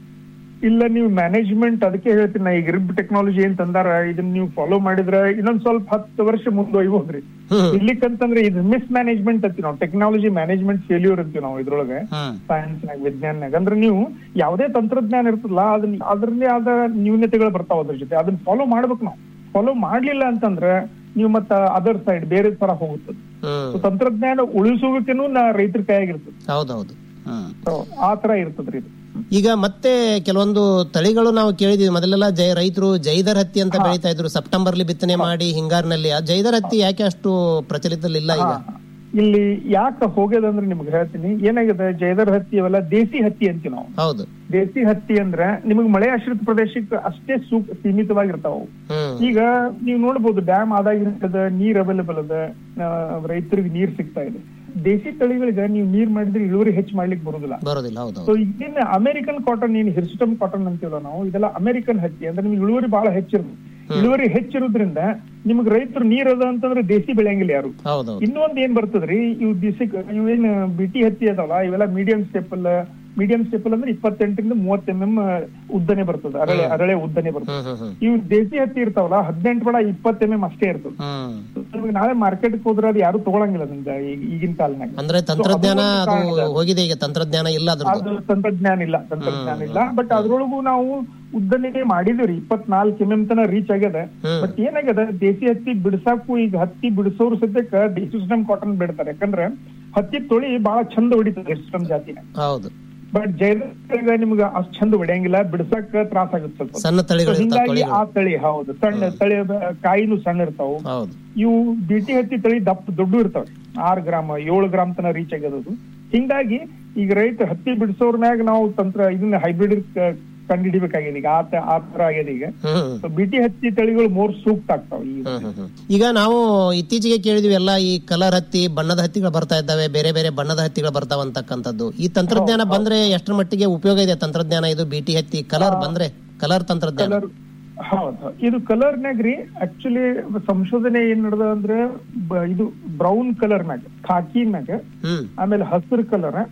ಇಲ್ಲ ನೀವು ಮ್ಯಾನೇಜ್ಮೆಂಟ್ ಅದಕ್ಕೆ ಹೇಳ್ತೀನಿ ನಾ ಈಗ ರಿಬ್ ಟೆಕ್ನಾಲಜಿ ಏನ್ ತಂದಾರ ಇದನ್ನ ನೀವು ಫಾಲೋ ಮಾಡಿದ್ರ ಇನ್ನೊಂದ್ ಸ್ವಲ್ಪ ಹತ್ತು ವರ್ಷ ಮುಂದೊಯ್ಬೋದ್ರಿ ಇರ್ಲಿಕ್ಕಂತಂದ್ರೆ ಇದು ಮಿಸ್ ಮ್ಯಾನೇಜ್ಮೆಂಟ್ ಅಂತೀವಿ ನಾವು ಟೆಕ್ನಾಲಜಿ ಮ್ಯಾನೇಜ್ಮೆಂಟ್ ಫೇಲ್ಯೂರ್ ಅಂತೀವಿ ನಾವು ಇದ್ರೊಳಗೆ ಸೈನ್ಸ್ ನಾಗ ವಿಜ್ಞಾನನಾಗ ಅಂದ್ರೆ ನೀವು ಯಾವುದೇ ತಂತ್ರಜ್ಞಾನ ಇರ್ತದಲ್ಲ ಅದನ್ನ ಅದರಲ್ಲೇ ಆದ ನ್ಯೂನತೆಗಳು ಬರ್ತಾವ ಅದ್ರ ಜೊತೆ ಅದನ್ನ ಫಾಲೋ ಮಾಡ್ಬೇಕು ನಾವು ಫಾಲೋ ಮಾಡ್ಲಿಲ್ಲ ಅಂತಂದ್ರೆ ನೀವು ಮತ್ತ ಅದರ್ ಸೈಡ್ ಬೇರೆ ತರ ಹೋಗುತ್ತದೆ So, ತಂತ್ರಜ್ಞಾನ ಉಳಿಸುವಿಕೆನೂ ನಾ ರೈತರ ಕೈಯಾಗಿರ್ತದೆ ಹೌದೌದು So, ಆ ತರ ಇರ್ತದ್ರಿ ಇದು ಈಗ ಮತ್ತೆ ಕೆಲವೊಂದು ತಳಿಗಳು ನಾವು ಕೇಳಿದ್ವಿ ಮೊದಲೆಲ್ಲ ಜೈ ರೈತರು ಜೈದರ್ ಹತ್ತಿ ಅಂತ ಬೆಳೀತಾ ಇದ್ರು ಸೆಪ್ಟೆಂಬರ್ಲಿ ಬಿತ್ತನೆ ಮಾಡಿ ಹಿಂಗಾರಿನಲ್ಲಿ ಆ ಜೈದರ್ ಹತ್ತಿ ಯಾಕೆ ಅಷ್ಟು ಪ್ರಚಲಿತದಲ್ಲಿ ಇಲ್ಲ ಈಗ ಇಲ್ಲಿ ಯಾಕೆ ಹೋಗ್ಯದಂದ್ರೆ ನಿಮ್ಗೆ ಹೇಳ್ತೀನಿ ಏನಾಗಿದೆ ಜೈದರ್ ಹತ್ತಿ ಅವೆಲ್ಲ ದೇಸಿ ಹತ್ತಿ ಅಂತೀವಿ ನಾವು ಹೌದು ದೇಸಿ ಹತ್ತಿ ಅಂದ್ರೆ ನಿಮಗೆ ಮಳೆ ಆಶ್ರಿತ ಪ್ರದೇಶಕ್ಕೆ ಅಷ್ಟೇ ಸೂಕ್ ಸೀಮಿತವಾಗಿರ್ತಾವ ಅವು. ಹ್ಮ್ ಈಗ ನೀವು ನೋಡ್ಬೋದು ಡ್ಯಾಮ್ ಆದಾಗಿರ್ತದ ನೀರ್ ಅವೈಲೇಬಲ್ ಅದ ಆ, ರೈತರಿಗೆ ನೀರ್ ಸಿಗ್ತಾ ಇದೆ ದೇಸಿ ತಳಿಗಳಿಗೆ ನೀವು ನೀರ್ ಮಾಡಿದ್ರೆ ಇಳುವರಿ ಹೆಚ್ಚು ಮಾಡ್ಲಿಕ್ಕೆ ಬರುದಿಲ್ಲ ಬರೋದಿಲ್ಲ ಹೌದು ಸೊ ಇದೇನ್ ಅಮೆರಿಕನ್ ಕಾಟನ್ ಏನ್ ಹಿರ್ಸ್ಟಮ್ ಕಾಟನ್ ಅಂತೀವಲ್ಲ ನಾವು ಇದೆಲ್ಲ ಅಮೆರಿಕನ್ ಹತ್ತಿ ಅಂದ್ರೆ ನಿಮ್ಗೆ ಇಳುವರಿ ಬಹಳ ಹೆಚ್ಚಿರುತ್ತೆ ಇಳುವರಿ ಹೆಚ್ಚಿರೋದ್ರಿಂದ ನಿಮ್ಗೆ ರೈತರು ನೀರ್ ಅದ ಅಂತಂದ್ರೆ ದೇಸಿ ಬೆಳೆಯಂಗಿಲ್ಲ ಯಾರು ಹೌದೌದು ಇನ್ನೊಂದ್ ಏನ್ ಬರ್ತದ್ರಿ ಇವು ದಿಸಿಕ್ ಇವ್ ಏನ್ ಬಿಟಿ ಹತ್ತಿ ಅದಾವಲ್ಲ ಇವೆಲ್ಲ ಮೀಡಿಯಂ ಸ್ಟೆಪಲ್ ಮೀಡಿಯಂ ಸ್ಟೆಪಲ್ ಅಂದ್ರೆ ಇಪ್ಪತ್ತೆಂಟರಿಂದ ಮೂವತ್ ಎಂ ಎಂ ಉದ್ದನೆ ಬರ್ತದೆ ಅರಳೆ ಅರಳೆ ಉದ್ದನೆ ಬರ್ತದೆ ಹ್ಮ್ ಹ್ಮ್ ಹ್ಮ್ ಇವು ದೇಸಿ ಹತ್ತಿ ಇರ್ತಾವಲ್ಲ ಹದಿನೆಂಟು ಬೇಡ ಇಪ್ಪತ್ ಎಂ ಎಂ ಅಷ್ಟೇ ಇರ್ತದೆ ಹ್ಮ್ ನಿಮ್ಗೆ ನಾಳೆ ಮಾರ್ಕೆಟ್ ಹೋದ್ರೆ ಅದು ಯಾರು ತಗೊಳಂಗಿಲ್ಲ ನಿಮ್ಗೆ ಈಗ- ಈಗಿನ ಕಾಲನಾಗ ಅಂದ್ರೆ ತಂತ್ರಜ್ಞಾನ So, ಅದು ಅದೊಂದು ಕಾರಣ ಇದೆ. ಹೋಗಿದೆ ಈಗ ತಂತ್ರಜ್ಞಾನ ಇಲ್ಲ ಅದ್ರದ್ದು ಅದು ತಂತ್ರಜ್ಞಾನ ಇಲ್ಲ ತಂತ್ರಜ್ಞಾನ ಇಲ್ಲ ಬಟ್ ಅದ್ರೊಳಗೂ ನಾವು ಉದ್ದನೆ ಮಾಡಿದಿವ್ರಿ ಇಪ್ಪತ್ನಾಲ್ಕು ಎಂ ಎಂ ತನ ರೀಚ್ ಆಗ್ಯದ ಬಟ್ ಏನಾಗ್ಯದ ದೇಸಿ ಹತ್ತಿ ಬಿಡ್ಸಾಕು ಈಗ ಹತ್ತಿ ಬಿಡಿಸೋರು ಸದ್ಯಕ್ಕ ಡಿಸಿಸ್ಟಮ್ ಕಾಟನ್ ಬಿಡ್ತಾರೆ ಯಾಕಂದ್ರೆ ಹತ್ತಿ ತೊಳಿ ಬಹಳ ಚಂದ ಹೊಡಿತದೆ ಡಿಸಿಸ್ಟಮ್ ಜಾತಿನ ಹೌದು ಬಟ್ ಜೈದಾಗ ನಿಮ್ಗ ಅಷ್ಟ್ ಚಂದ ಹೊಡೆಯಂಗಿಲ್ಲ ಬಿಡ್ಸಾಕ ತ್ರಾಸ ಆಗುತ್ತೆ ಸ್ವಲ್ಪ ಸಣ್ಣ ತಳಿಗಳು So, ಇರ್ತಾವ ಹಿಂಗಾಗಿ ಆ ತಳಿಗಳು ತಳಿ ಹೌದು ಸಣ್ಣ ತಳಿ ಕಾಯಿನೂ ಸಣ್ಣ ಇರ್ತಾವ ಹೌದು ಇವು ಬಿಟಿ ಹತ್ತಿ ತಳಿ ದಪ್ಪ ದೊಡ್ಡ ಇರ್ತಾವೆ ಆರ್ ಗ್ರಾಮ್ ಏಳು ಗ್ರಾಮ್ ತನ ರೀಚ್ ಆಗ್ಯದ ಅದು ಹಿಂಗಾಗಿ ಈಗ ರೈತ ಹತ್ತಿ ಬಿಡಿಸೋರ್ ಮ್ಯಾಗ ನಾವು ತಂತ್ರ ಇದನ್ನ ಹೈಬ್ರಿಡ್ ಕಂಡಿಡಿಬೇಕಾಗಿದೆ ಈಗ ಆ ತ- ಆ ತರ ಆಗ್ಯದ ಈಗ ಹ್ಮ್ ಬಿಟಿ ಹತ್ತಿ ತಳಿಗಳು ಮೋರ್ ಸೂಕ್ತ ಆಗ್ತಾವ ಈಗ ಹ್ಮ್, ಹ್ಮ್, ಹ್ಮ್. ಈಗ ನಾವು ಇತ್ತೀಚೆಗೆ ಕೇಳಿದ್ವಿ ಎಲ್ಲ ಈ ಕಲರ್ ಹತ್ತಿ ಬಣ್ಣದ ಹತ್ತಿಗಳು ಬರ್ತಾ ಇದ್ದಾವೆ ಬೇರೆ ಬೇರೆ ಬಣ್ಣದ ಹತ್ತಿಗಳು ಬರ್ತಾವ ಅಂತಕ್ಕಂಥದ್ದು ಈ ತಂತ್ರಜ್ಞಾನ ಬಂದ್ರೆ ಎಷ್ಟರ ಮಟ್ಟಿಗೆ ಉಪಯೋಗ ಇದೆ ತಂತ್ರಜ್ಞಾನ ಇದು ಬಿಟಿ ಹತ್ತಿ ಕಲರ್ ಬಂದ್ರೆ ಕಲರ್ ತಂತ್ರಜ್ಞಾನ ಕಲರ್ ಹೌದು ಇದು ಕಲರ್ ನ್ಯಾಗ ರೀ ಆಕ್ಚುಲಿ ಸಂಶೋಧನೆ ಏನ್ ನಡೆದ ಅಂದ್ರೆ ಬ- ಇದು ಬ್ರೌನ್ ಕಲರ್ ಮ್ಯಾಗ ಖಾಕಿ ಮ್ಯಾಗ ಹ್ಮ್ ಆಮೇಲೆ ಹಸಿರು ಕಲರ್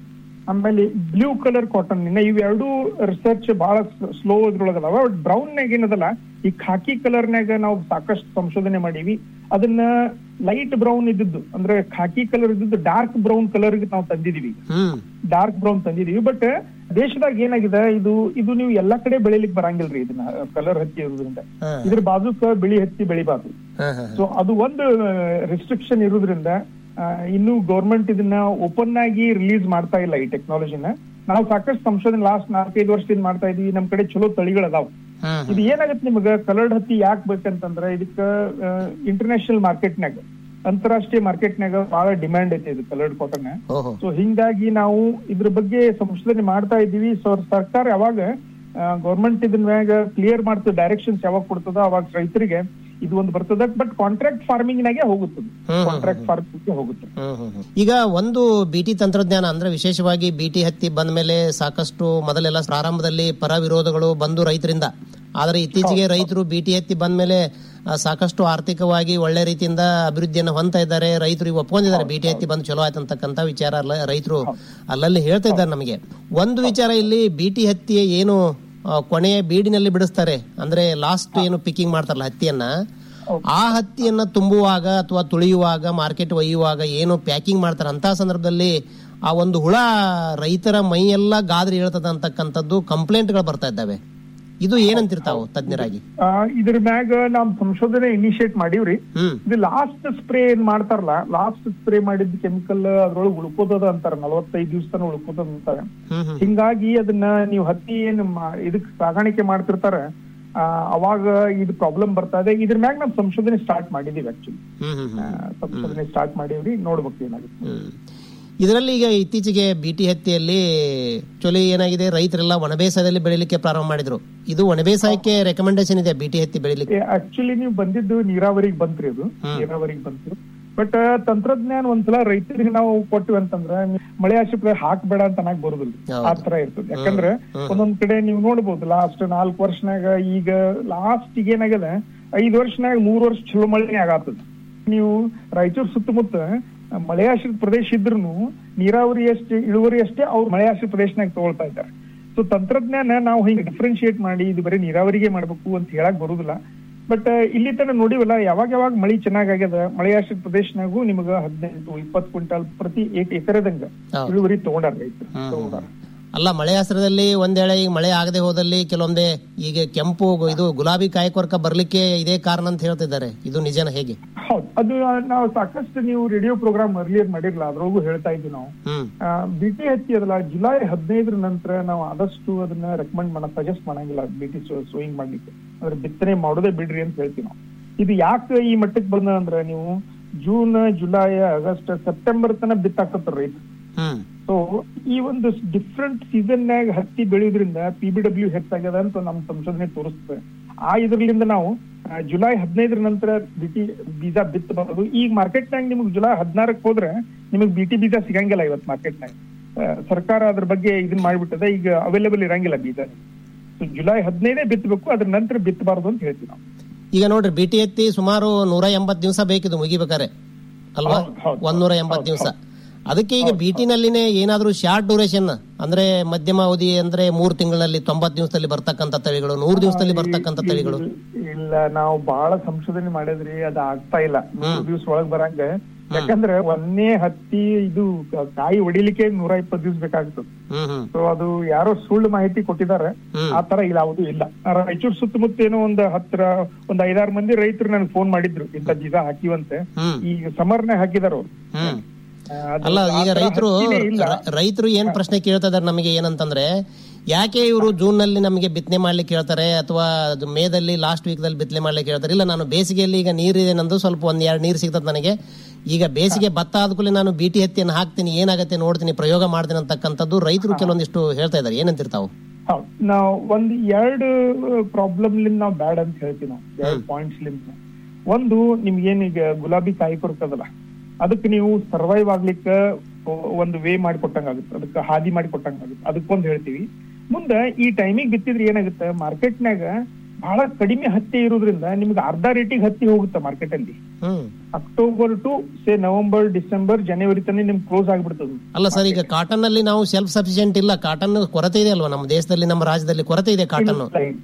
ಆಮೇಲೆ ಬ್ಲೂ ಕಲರ್ ಕಾಟನ್ ಇವ್ ಎರಡೂ ರಿಸರ್ಚ್ ಬಹಳ ಸ್ಲೋ ಇದ್ರೊಳಗ ಅದಾವ ಬಟ್ ಬ್ರೌನ್ ನಾಗ ಏನದಲ್ಲ ಈ ಖಾಕಿ ಕಲರ್ನಾಗ ನಾವು ಸಾಕಷ್ಟು ಸಂಶೋಧನೆ ಮಾಡೀವಿ ಅದನ್ನ ಲೈಟ್ ಬ್ರೌನ್ ಇದ್ದದ್ದು ಅಂದ್ರೆ ಖಾಕಿ ಕಲರ್ ಇದ್ದದ್ದು ಡಾರ್ಕ್ ಬ್ರೌನ್ ಕಲರ್ ನಾವು ತಂದಿದೀವಿ ಹ್ಮ್ ಡಾರ್ಕ್ ಬ್ರೌನ್ ತಂದಿದೀವಿ ಬಟ್ ದೇಶದಾಗ ಏನಾಗಿದೆ ಇದು ಇದು ನೀವು ಎಲ್ಲಾ ಕಡೆ ಬೆಳಿಲಿಕ್ಕೆ ಬರಂಗಿಲ್ರಿ ಇದನ್ನ ಕಲರ್ ಹತ್ತಿ ಇರೋದ್ರಿಂದ ಹಾ. ಇದ್ರ ಬಾಜುಕ ಬಿಳಿ ಹತ್ತಿ ಬೆಳಿಬಾರ್ದು ಹಾ, ಹಾ, ಸೊ ಅದು ಒಂದು ರಿಸ್ಟ್ರಿಕ್ಷನ್ ಇರೋದ್ರಿಂದ ಆ, ಇನ್ನು ಗೌರ್ಮೆಂಟ್ ಇದನ್ನ ಓಪನ್ ಆಗಿ ರಿಲೀಸ್ ಮಾಡ್ತಾ ಇಲ್ಲ ಈ ಟೆಕ್ನಾಲಜಿನ ನಾವು ಸಾಕಷ್ಟು ಸಂಶೋಧನೆ ಲಾಸ್ಟ್ ನಾಲ್ಕೈದು ವರ್ಷದಿಂದ ಮಾಡ್ತಾ ಇದೀವಿ ನಮ್ ಕಡೆ ಚಲೋ ತಳಿಗಳು ಅದಾವ ಹಾ, ಇದು ಏನಾಗತ್ತೆ ನಿಮ್ಗ ಕಲರ್ಡ್ ಹತ್ತಿ ಯಾಕೆ ಬೇಕಂತಂದ್ರ ಇದಕ್ಕ ಇಂಟರ್ನ್ಯಾಷನಲ್ ಮಾರ್ಕೆಟ್ನಾಗ ಅಂತಾರಾಷ್ಟ್ರೀಯ ಮಾರ್ಕೆಟ್ನಾಗ ಬಹಳ ಡಿಮ್ಯಾಂಡ್ ಐತೆ ಇದು ಕಲರ್ಡ್ ಕಾಟನ್ ಓಹೋ ಸೊ ಹಿಂಗಾಗಿ ನಾವು ಇದ್ರ ಬಗ್ಗೆ ಸಂಶೋಧನೆ ಮಾಡ್ತಾ ಇದ್ದೀವಿ ಸೊ ಸರ್ಕಾರ ಯಾವಾಗ ಗೌರ್ಮೆಂಟ್ ಇದನ್ ಮ್ಯಾಗ ಕ್ಲಿಯರ್ ಮಾಡ್ತದೆ ಡೈರೆಕ್ಷನ್ಸ್ ಯಾವಾಗ ಕೊಡ್ತದ ಅವಾಗ ರೈತರಿಗೆ ಇದು ಒಂದು ಬರ್ತದ ಬಟ್ ಕಾಂಟ್ರಾಕ್ಟ್ ಫಾರ್ಮಿಂಗ್ ನಾಗೆ ಹೋಗುತ್ತದೆ ಹ್ಮ್. ಕಾಂಟ್ರಾಕ್ಟ್ ಫಾರ್ಮಿಂಗ್ ಹೋಗುತ್ತೆ ಹ್ಮ್, ಹ್ಮ್, ಹ್ಮ್. ಈಗ ಒಂದು ಬಿಟಿ ತಂತ್ರಜ್ಞಾನ ಅಂದ್ರೆ ವಿಶೇಷವಾಗಿ ಬಿಟಿ ಹತ್ತಿ ಬಂದ ಮೇಲೆ ಸಾಕಷ್ಟು ಮೊದಲೆಲ್ಲ ಪ್ರಾರಂಭದಲ್ಲಿ ಪರ ವಿರೋಧಗಳು ಬಂದು ರೈತರಿಂದ ಆದರೆ ಇತ್ತೀಚೆಗೆ ರೈತರು ಬಿಟಿ ಹತ್ತಿ ಬಂದ ಮೇಲೆ ಸಾಕಷ್ಟು ಆರ್ಥಿಕವಾಗಿ ಒಳ್ಳೆ ರೀತಿಯಿಂದ ಅಭಿವೃದ್ಧಿಯನ್ನು ಹೊಂದ್ತಾ ಇದ್ದಾರೆ ರೈತರು ಈಗ ಒಪ್ಕೊಂಡಿದ್ದಾರೆ ಬಿಟಿ ಹತ್ತಿ ಬಂದು ಚಲೋ ಆಯ್ತು ಅಂತಕ್ಕಂಥ ವಿಚಾರ ಅಲ್ಲ ರೈತರು ಅಲ್ಲಲ್ಲಿ ಹೇಳ್ತಾ ಇದ್ದಾರೆ ನಮಗೆ ಒಂದು ವಿಚಾರ ಇಲ್ಲಿ ಬಿಟಿ ಹತ್ತಿ ಏನು ಆ, ಕೊನೆಯ ಬೀಡಿನಲ್ಲಿ ಬಿಡಿಸ್ತಾರೆ ಅಂದ್ರೆ ಲಾಸ್ಟ್ ಏನು ಪಿಕ್ಕಿಂಗ್ ಮಾಡ್ತಾರಲ್ಲ ಹತ್ತಿಯನ್ನ ಆ ಹತ್ತಿಯನ್ನ ತುಂಬುವಾಗ ಅಥವಾ ತುಳಿಯುವಾಗ ಮಾರ್ಕೆಟ್ ಒಯ್ಯುವಾಗ ಏನು ಪ್ಯಾಕಿಂಗ್ ಮಾಡ್ತಾರೆ ಅಂತ ಸಂದರ್ಭದಲ್ಲಿ ಆ ಒಂದು ಹುಳ ರೈತರ ಮೈಯೆಲ್ಲ ಗಾದ್ರಿ ಹೇಳ್ತದ ಅಂತಕ್ಕಂಥದ್ದು ಕಂಪ್ಲೇಂಟ್ಗಳು ಬರ್ತಾ ಇದ್ದಾವೆ ಇದು ಏನಂತಿರ್ತಾವು ತಜ್ಞರಾಗಿ ಆ, ಇದ್ರ ಮ್ಯಾಗ ನಾವ್ ಸಂಶೋಧನೆ ಇನಿಶಿಯೇಟ್ ಮಾಡೀವ್ರಿ ಹ್ಮ್ ಇದು ಲಾಸ್ಟ್ ಸ್ಪ್ರೇ ಏನ್ ಮಾಡ್ತಾರಲ್ಲ ಲಾಸ್ಟ್ ಸ್ಪ್ರೇ ಮಾಡಿದ ಕೆಮಿಕಲ್ ಅದ್ರೊಳಗೆ ಉಳ್ಕೋತದ ಅಂತಾರ ನಲವತ್ತೈದು ದಿವಸ ತನ ಉಳ್ಕೋತದ ಅಂತಾರ ಹ್ಮ್ ಹ್ಮ್ ಹಿಂಗಾಗಿ ಅದನ್ನ ನೀವು ಹತ್ತಿ ಏನ್ ಮಾ- ಇದಕ್ ಸಾಗಾಣಿಕೆ ಮಾಡ್ತಿರ್ತಾರ ಆ, ಅವಾಗ ಇದು ಪ್ರಾಬ್ಲಮ್ ಬರ್ತಾ ಇದೆ ಇದ್ರ ಮ್ಯಾಗ ನಾವ್ ಸಂಶೋಧನೆ ಸ್ಟಾರ್ಟ್ ಮಾಡಿದೀವಿ ಆಕ್ಚುಲಿ ಹ್ಮ್ ಹ್ಮ್ ಹ್ಮ್ ಸಂಶೋಧನೆ ಸ್ಟಾರ್ಟ್ ಮಾಡೀವ್ರಿ ನೋಡ್ಬೇಕು ಏನಾಗುತ್ತೆ ಹ್ಮ್. ಇದರಲ್ಲಿ ಈಗ ಇತ್ತೀಚೆಗೆ ಬಿಟಿ ಹತ್ತಿಯಲ್ಲಿ ಚೊಲಿ ಏನಾಗಿದೆ ರೈತರೆಲ್ಲ ಒಣಬೇಸಾಯದಲ್ಲಿ ಬೆಳಿಲಿಕ್ಕೆ ಪ್ರಾರಂಭ ಮಾಡಿದ್ರು ಇದು ಒಣಬೇಸಾಯಕ್ಕೆ ರೆಕಮೆಂಡೇಶನ್ ಇದೆ ಬಿಟಿ ಹತ್ತಿ ಬೆಳಿಲಿಕ್ಕೆ ಆಕ್ಚುಲಿ ನೀವು ಬಂದಿದ್ದು ನೀರಾವರಿಗೆ ಬಂತ್ರಿ ಅದು ನೀರಾವರಿಗೆ ಬಂತು ಬಟ್ ತಂತ್ರಜ್ಞಾನ ಒಂದ್ಸಲ ರೈತರಿಗೆ ನಾವು ಕೊಟ್ಟಿವಿ ಅಂತಂದ್ರ ಮಳೆ ಆಶ್ರಿತ ಹಾಕ್ಬೇಡ ಅಂತ ಅನ್ನಕ್ ಬರುದಿಲ್ಲ ಹೌದು. ಆ ತರ ಇರ್ತದೆ ಯಾಕಂದ್ರೆ ಒಂದೊಂದ್ ಕಡೆ ನೀವು ನೋಡ್ಬೋದು ಲಾಸ್ಟ್ ನಾಲ್ಕು ವರ್ಷನಾಗ ಈಗ ಲಾಸ್ಟ್ ಈಗ ಏನಾಗ್ಯದ ಐದ್ ವರ್ಷನಾಗ ಮೂರ್ ವರ್ಷ ಚಲೋ ಮಳೆ ಆಗತ್ತದ ನೀವು ರಾಯಚೂರು ಸುತ್ತಮುತ್ತ ಮಳೆ ಆಶ್ರಿತ ಪ್ರದೇಶ ಇದ್ರು ನೀರಾವರಿ ಅಷ್ಟೇ ಇಳುವರಿ ಅಷ್ಟೇ ಅವ್ರು ಮಳೆ ಆಶ್ರಿತ ಪ್ರದೇಶನಾಗ ತಗೊಳ್ತಾ ಇದ್ದಾರೆ ಸೊ ತಂತ್ರಜ್ಞಾನ ನಾವು ಹಿಂಗೆ ಡಿಫ್ರೆನ್ಶಿಯೇಟ್ ಮಾಡಿ ಇದು ಬರೀ ನೀರಾವರಿಗೆ ಮಾಡ್ಬೇಕು ಅಂತ ಹೇಳಕ್ ಬರುದಿಲ್ಲ ಬಟ್ ಇಲ್ಲಿ ತನಕ ನೋಡಿವಲ್ಲ ಯಾವಾಗ ಯಾವಾಗ ಮಳಿ ಚೆನ್ನಾಗಾಗ್ಯದ ಮಳೆ ಆಶ್ರಿತ ಪ್ರದೇಶನಾಗೂ ನಿಮಗ ಹದಿನೆಂಟು ಇಪ್ಪತ್ತು ಕ್ವಿಂಟಲ್ ಪ್ರತಿ ಎಕರೆದಂಗ ಹೌದು. ಇಳುವರಿ ತಗೊಂಡಾರ ರೈತರು ಹ್ಮ್. ತಗೊಂಡಾರ ಅಲ್ಲ ಮಳೆ ಆಶ್ರಯದಲ್ಲಿ ಒಂದ್ ವೇಳೆ ಈಗ ಮಳೆ ಆಗದೆ ಹೋದಲ್ಲಿ ಕೆಲವೊಂದೇ ಈಗ ಕೆಂಪು ಇದು ಗುಲಾಬಿ ಕಾಯಕೊರಕ ಬರ್ಲಿಕ್ಕೆ ಇದೇ ಕಾರಣ ಅಂತ ಹೇಳ್ತಿದ್ದಾರೆ ಇದು ನಿಜನ ಹೇಗೆ ಹೌದು ಅದು ನಾವು ಸಾಕಷ್ಟು ನೀವು ರೇಡಿಯೋ ಪ್ರೋಗ್ರಾಮ್ ಅರ್ಲಿಯರ್ ಮಾಡಿರ್ಲಿಲ್ಲ ಅದ್ರೊಳಗೂ ಹೇಳ್ತಾ ಇದ್ವಿ ನಾವು ಹ್ಮ್ ಬಿಟಿ ಹತ್ತಿ ಅದಲ್ಲ ಜುಲೈ ಹದಿನೈದರ ನಂತರ ನಾವು ಆದಷ್ಟು ಅದನ್ನ ರೆಕಮೆಂಡ್ ಮಾಡ ಸಜೆಸ್ಟ್ ಮಾಡಂಗಿಲ್ಲ ಬಿಟಿ ಸೋಯಿಂಗ್ ಮಾಡ್ಲಿಕ್ಕೆ ಅಂದ್ರೆ ಬಿತ್ತನೆ ಮಾಡೋದೇ ಬಿಡ್ರಿ ಅಂತ ಹೇಳ್ತೀವಿ ನಾವು ಇದು ಯಾಕೆ ಈ ಮಟ್ಟಕ್ಕೆ ಬಂದ ಅಂದ್ರೆ ನೀವು ಜೂನ್ ಜುಲೈ ಆಗಸ್ಟ್ ಸೆಪ್ಟೆಂಬರ್ ತನಕ ಬಿತ್ತಾಕತ್ತಾರ ರೈತ ಹ್ಮ್ ಸೊ ಈ ಒಂದು ಡಿಫ್ರೆಂಟ್ ಸೀಸನ್ ನಾಗ ಹತ್ತಿ ಬೆಳೆಯೋದ್ರಿಂದ ಪಿ ಬಿ ಡಬ್ಲ್ಯೂ ಹೆಚ್ಚಾಗ್ಯದ ಅಂತ ನಮ್ಮ ಸಂಶೋಧನೆ ತೋರಿಸ್ತದೆ ಆ ಇದರಿಂದ ನಾವು ಆ, ಜುಲೈ ಹದಿನೈದರ ನಂತರ ಬಿಟಿ ಬೀಜ ಬಿತ್ತಬಹುದು ಈಗ ಮಾರ್ಕೆಟ್ನಾಗ ನಿಮ್ಗೆ ಜುಲೈ ಹದಿನಾರಕ್ಕೆ ಹೋದ್ರೆ ನಿಮಗೆ ಬಿಟಿ ಬೀಜ ಸಿಗಂಗಿಲ್ಲ ಇವತ್ತು ಮಾರ್ಕೆಟ್ನಾಗ ಸರ್ಕಾರ ಅದ್ರ ಬಗ್ಗೆ ಇದನ್ನ ಮಾಡ್ಬಿಟ್ಟದೆ ಈಗ ಅವೈಲೇಬಲ್ ಇರಂಗಿಲ್ಲ ಬೀಜ ಸೊ ಜುಲೈ ಹದಿನೈದೇ ಬಿತ್ತಬೇಕು ಅದ್ರ ನಂತರ ಬಿತ್ತಬಾರ್ದು ಅಂತ ಹೇಳ್ತೀವಿ ನಾವು ಈಗ ನೋಡ್ರಿ ಬಿಟಿ ಎತ್ತಿ ಸುಮಾರು ನೂರ ಎಂಬತ್ ದಿವಸ ಬೇಕಿದು ಮುಗಿಬೇಕಾರೆ ಅಲ್ವಾ ಹೌದು, ಹೌದು, ಒಂದೂರ ಎಂಬತ್ ದಿವಸ ಅದಕ್ಕೆ ಈಗ ಬಿಟಿನಲ್ಲಿನೇ ಏನಾದ್ರೂ ಶಾರ್ಟ್ ಡ್ಯೂರೇಷನ್ ಅಂದ್ರೆ ಮಧ್ಯಮ ಅವಧಿ ಅಂದ್ರೆ ಮೂರ್ ತಿಂಗಳಲ್ಲಿ ತೊಂಬತ್ ದಿವಸದಲ್ಲಿ ಬರ್ತಕ್ಕಂಥ ತಳಿಗಳು ನೂರ್ ದಿವಸದಲ್ಲಿ ಬರ್ತಕ್ಕಂಥ ತಳಿಗಳು ಇಲ್ಲ ನಾವು ಬಹಳ ಸಂಶೋಧನೆ ಮಾಡಿದ್ರಿ ಅದ ಆಗ್ತಾ ಇಲ್ಲ ನೂರು ದಿವ್ಸ ಒಳಗ್ ಬರಂಗ ಯಾಕಂದ್ರೆ ಒಂದೇ ಹತ್ತಿ ಇದು ಕ- ಕಾಯಿ ಹೊಡಿಲಿಕ್ಕೆ ನೂರ ಇಪ್ಪತ್ತು ದಿವ್ಸ ಬೇಕಾಗ್ತದೆ ಹ್ಮ್ ಹ್ಮ್ ಸೊ ಅದು ಯಾರೋ ಸುಳ್ಳು ಮಾಹಿತಿ ಕೊಟ್ಟಿದ್ದಾರೆ ಹ್ಮ್. ಆ ತರ ಇಲ್ಲ ಯಾವುದು ಇಲ್ಲ ರಾಯಚೂರು ಸುತ್ತಮುತ್ತ ಏನೋ ಒಂದ್ ಹತ್ರ ಒಂದ್ ಐದಾರು ಮಂದಿ ರೈತರು ನನಗೆ ಫೋನ್ ಮಾಡಿದ್ರು ಇಂತ ಬೀಜ ಹಾಕಿವಂತೆ ಹ್ಮ್. ಈಗ ಸಮರ್ನೆ ಹಾಕಿದಾರ ಅವ್ರು ಹ್ಮ್ ಆ, ಅದು ಅಲ್ಲ ಆ ಈಗ ತರ ರೈತರು ಹತ್ತಿನೇ ಇಲ್ಲ ರೈತರು ಏನ್ ಪ್ರಶ್ನೆ ಕೇಳ್ತಾ ಇದಾರೆ ನಮಗೆ ಏನಂತಂದ್ರೆ ಯಾಕೆ ಇವರು ಜೂನ್ ನಲ್ಲಿ ನಮಗೆ ಬಿತ್ತನೆ ಮಾಡ್ಲಿಕ್ಕೆ ಹೇಳ್ತಾರೆ ಅಥವಾ ಅದು ಮೇದಲ್ಲಿ ಲಾಸ್ಟ್ ವೀಕ್ ದಲ್ಲಿ ಬಿತ್ತನೆ ಮಾಡ್ಲಿಕ್ಕೆ ಹೇಳ್ತಾರೆ ಇಲ್ಲ ನಾನು ಬೇಸಿಗೆಯಲ್ಲಿ ಈಗ ನೀರಿದೆ ನಂದು ಸ್ವಲ್ಪ ಒಂದ್ ಎರಡು ನೀರು ಸಿಗ್ತದೆ ನನಗೆ ಈಗ ಬೇಸಿಗೆ ಭತ್ತ ಆದ್ಕೂಲೆ ನಾನು ಬಿಟಿ ಹತ್ತಿಯನ್ನು ಹಾಕ್ತೀನಿ ಏನಾಗತ್ತೆ ನೋಡ್ತೀನಿ ಪ್ರಯೋಗ ಮಾಡ್ತೀನಿ ಅಂತಕ್ಕಂಥದ್ದು ರೈತರು ಕೆಲವೊಂದಿಷ್ಟು ಹೇಳ್ತಾ ಇದ್ದಾರೆ ಏನಂತಿರ್ತಾವು ಹೌದು ನಾವು ಒಂದ್ ಎರಡು ಪ್ರಾಬ್ಲಮ್ ಲಿಂದ ನಾವು ಬ್ಯಾಡ್ ಅಂತ ಹೇಳ್ತೀವಿ ನಾವು ಎರಡು ಪಾಯಿಂಟ್ಸ್ ಲಿಂದ ಒಂದು ನಿಮ್ಗೇನೀಗ ಗುಲಾಬಿ ಕಾಯಿ ಕೊರಕದಲ್ಲ ಅದಕ್ಕೆ ನೀವು ಸರ್ವೈವ್ ಆಗ್ಲಿಕ್ಕೆ ಒಂದು ವೇ ಮಾಡಿಕೊಟ್ಟಂಗಾಗುತ್ತೆ ಅದಕ್ಕೆ ಹಾದಿ ಮಾಡಿಕೊಟ್ಟಂಗಾಗುತ್ತೆ ಅದಕ್ಕೊಂದು ಹೇಳ್ತೀವಿ ಮುಂದೆ ಈ ಟೈಮಿಗೆ ಬಿತ್ತಿದ್ರೆ ಏನಾಗುತ್ತೆ ಮಾರ್ಕೆಟ್ನಾಗ ಬಹಳ ಕಡಿಮೆ ಹತ್ತಿ ಇರೋದ್ರಿಂದ ನಿಮ್ಗೆ ಅರ್ಧ ರೇಟಿಗೆ ಹತ್ತಿ ಹೋಗುತ್ತೆ ಮಾರ್ಕೆಟ್ ಅಲ್ಲಿ ಹ್ಮ್ October to say November December ಜನವರಿ ತನಕ ನಿಮ್ಗೆ ಕ್ಲೋಸ್ ಆಗ್ಬಿಡ್ತದೆ ಅಲ್ಲ ಸರ್ ಈಗ ಕಾಟನ್ ಅಲ್ಲಿ ನಾವು ಸೆಲ್ಫ್ ಸಫಿಶಿಯಂಟ್ ಇಲ್ಲ ಕಾಟನ್ ಕೊರತೆ ಇದೆ ಅಲ್ವಾ ನಮ್ಮ ದೇಶದಲ್ಲಿ ನಮ್ಮ ರಾಜ್ಯದಲ್ಲಿ ಕೊರತೆ ಇದೆ ಕಾಟನ್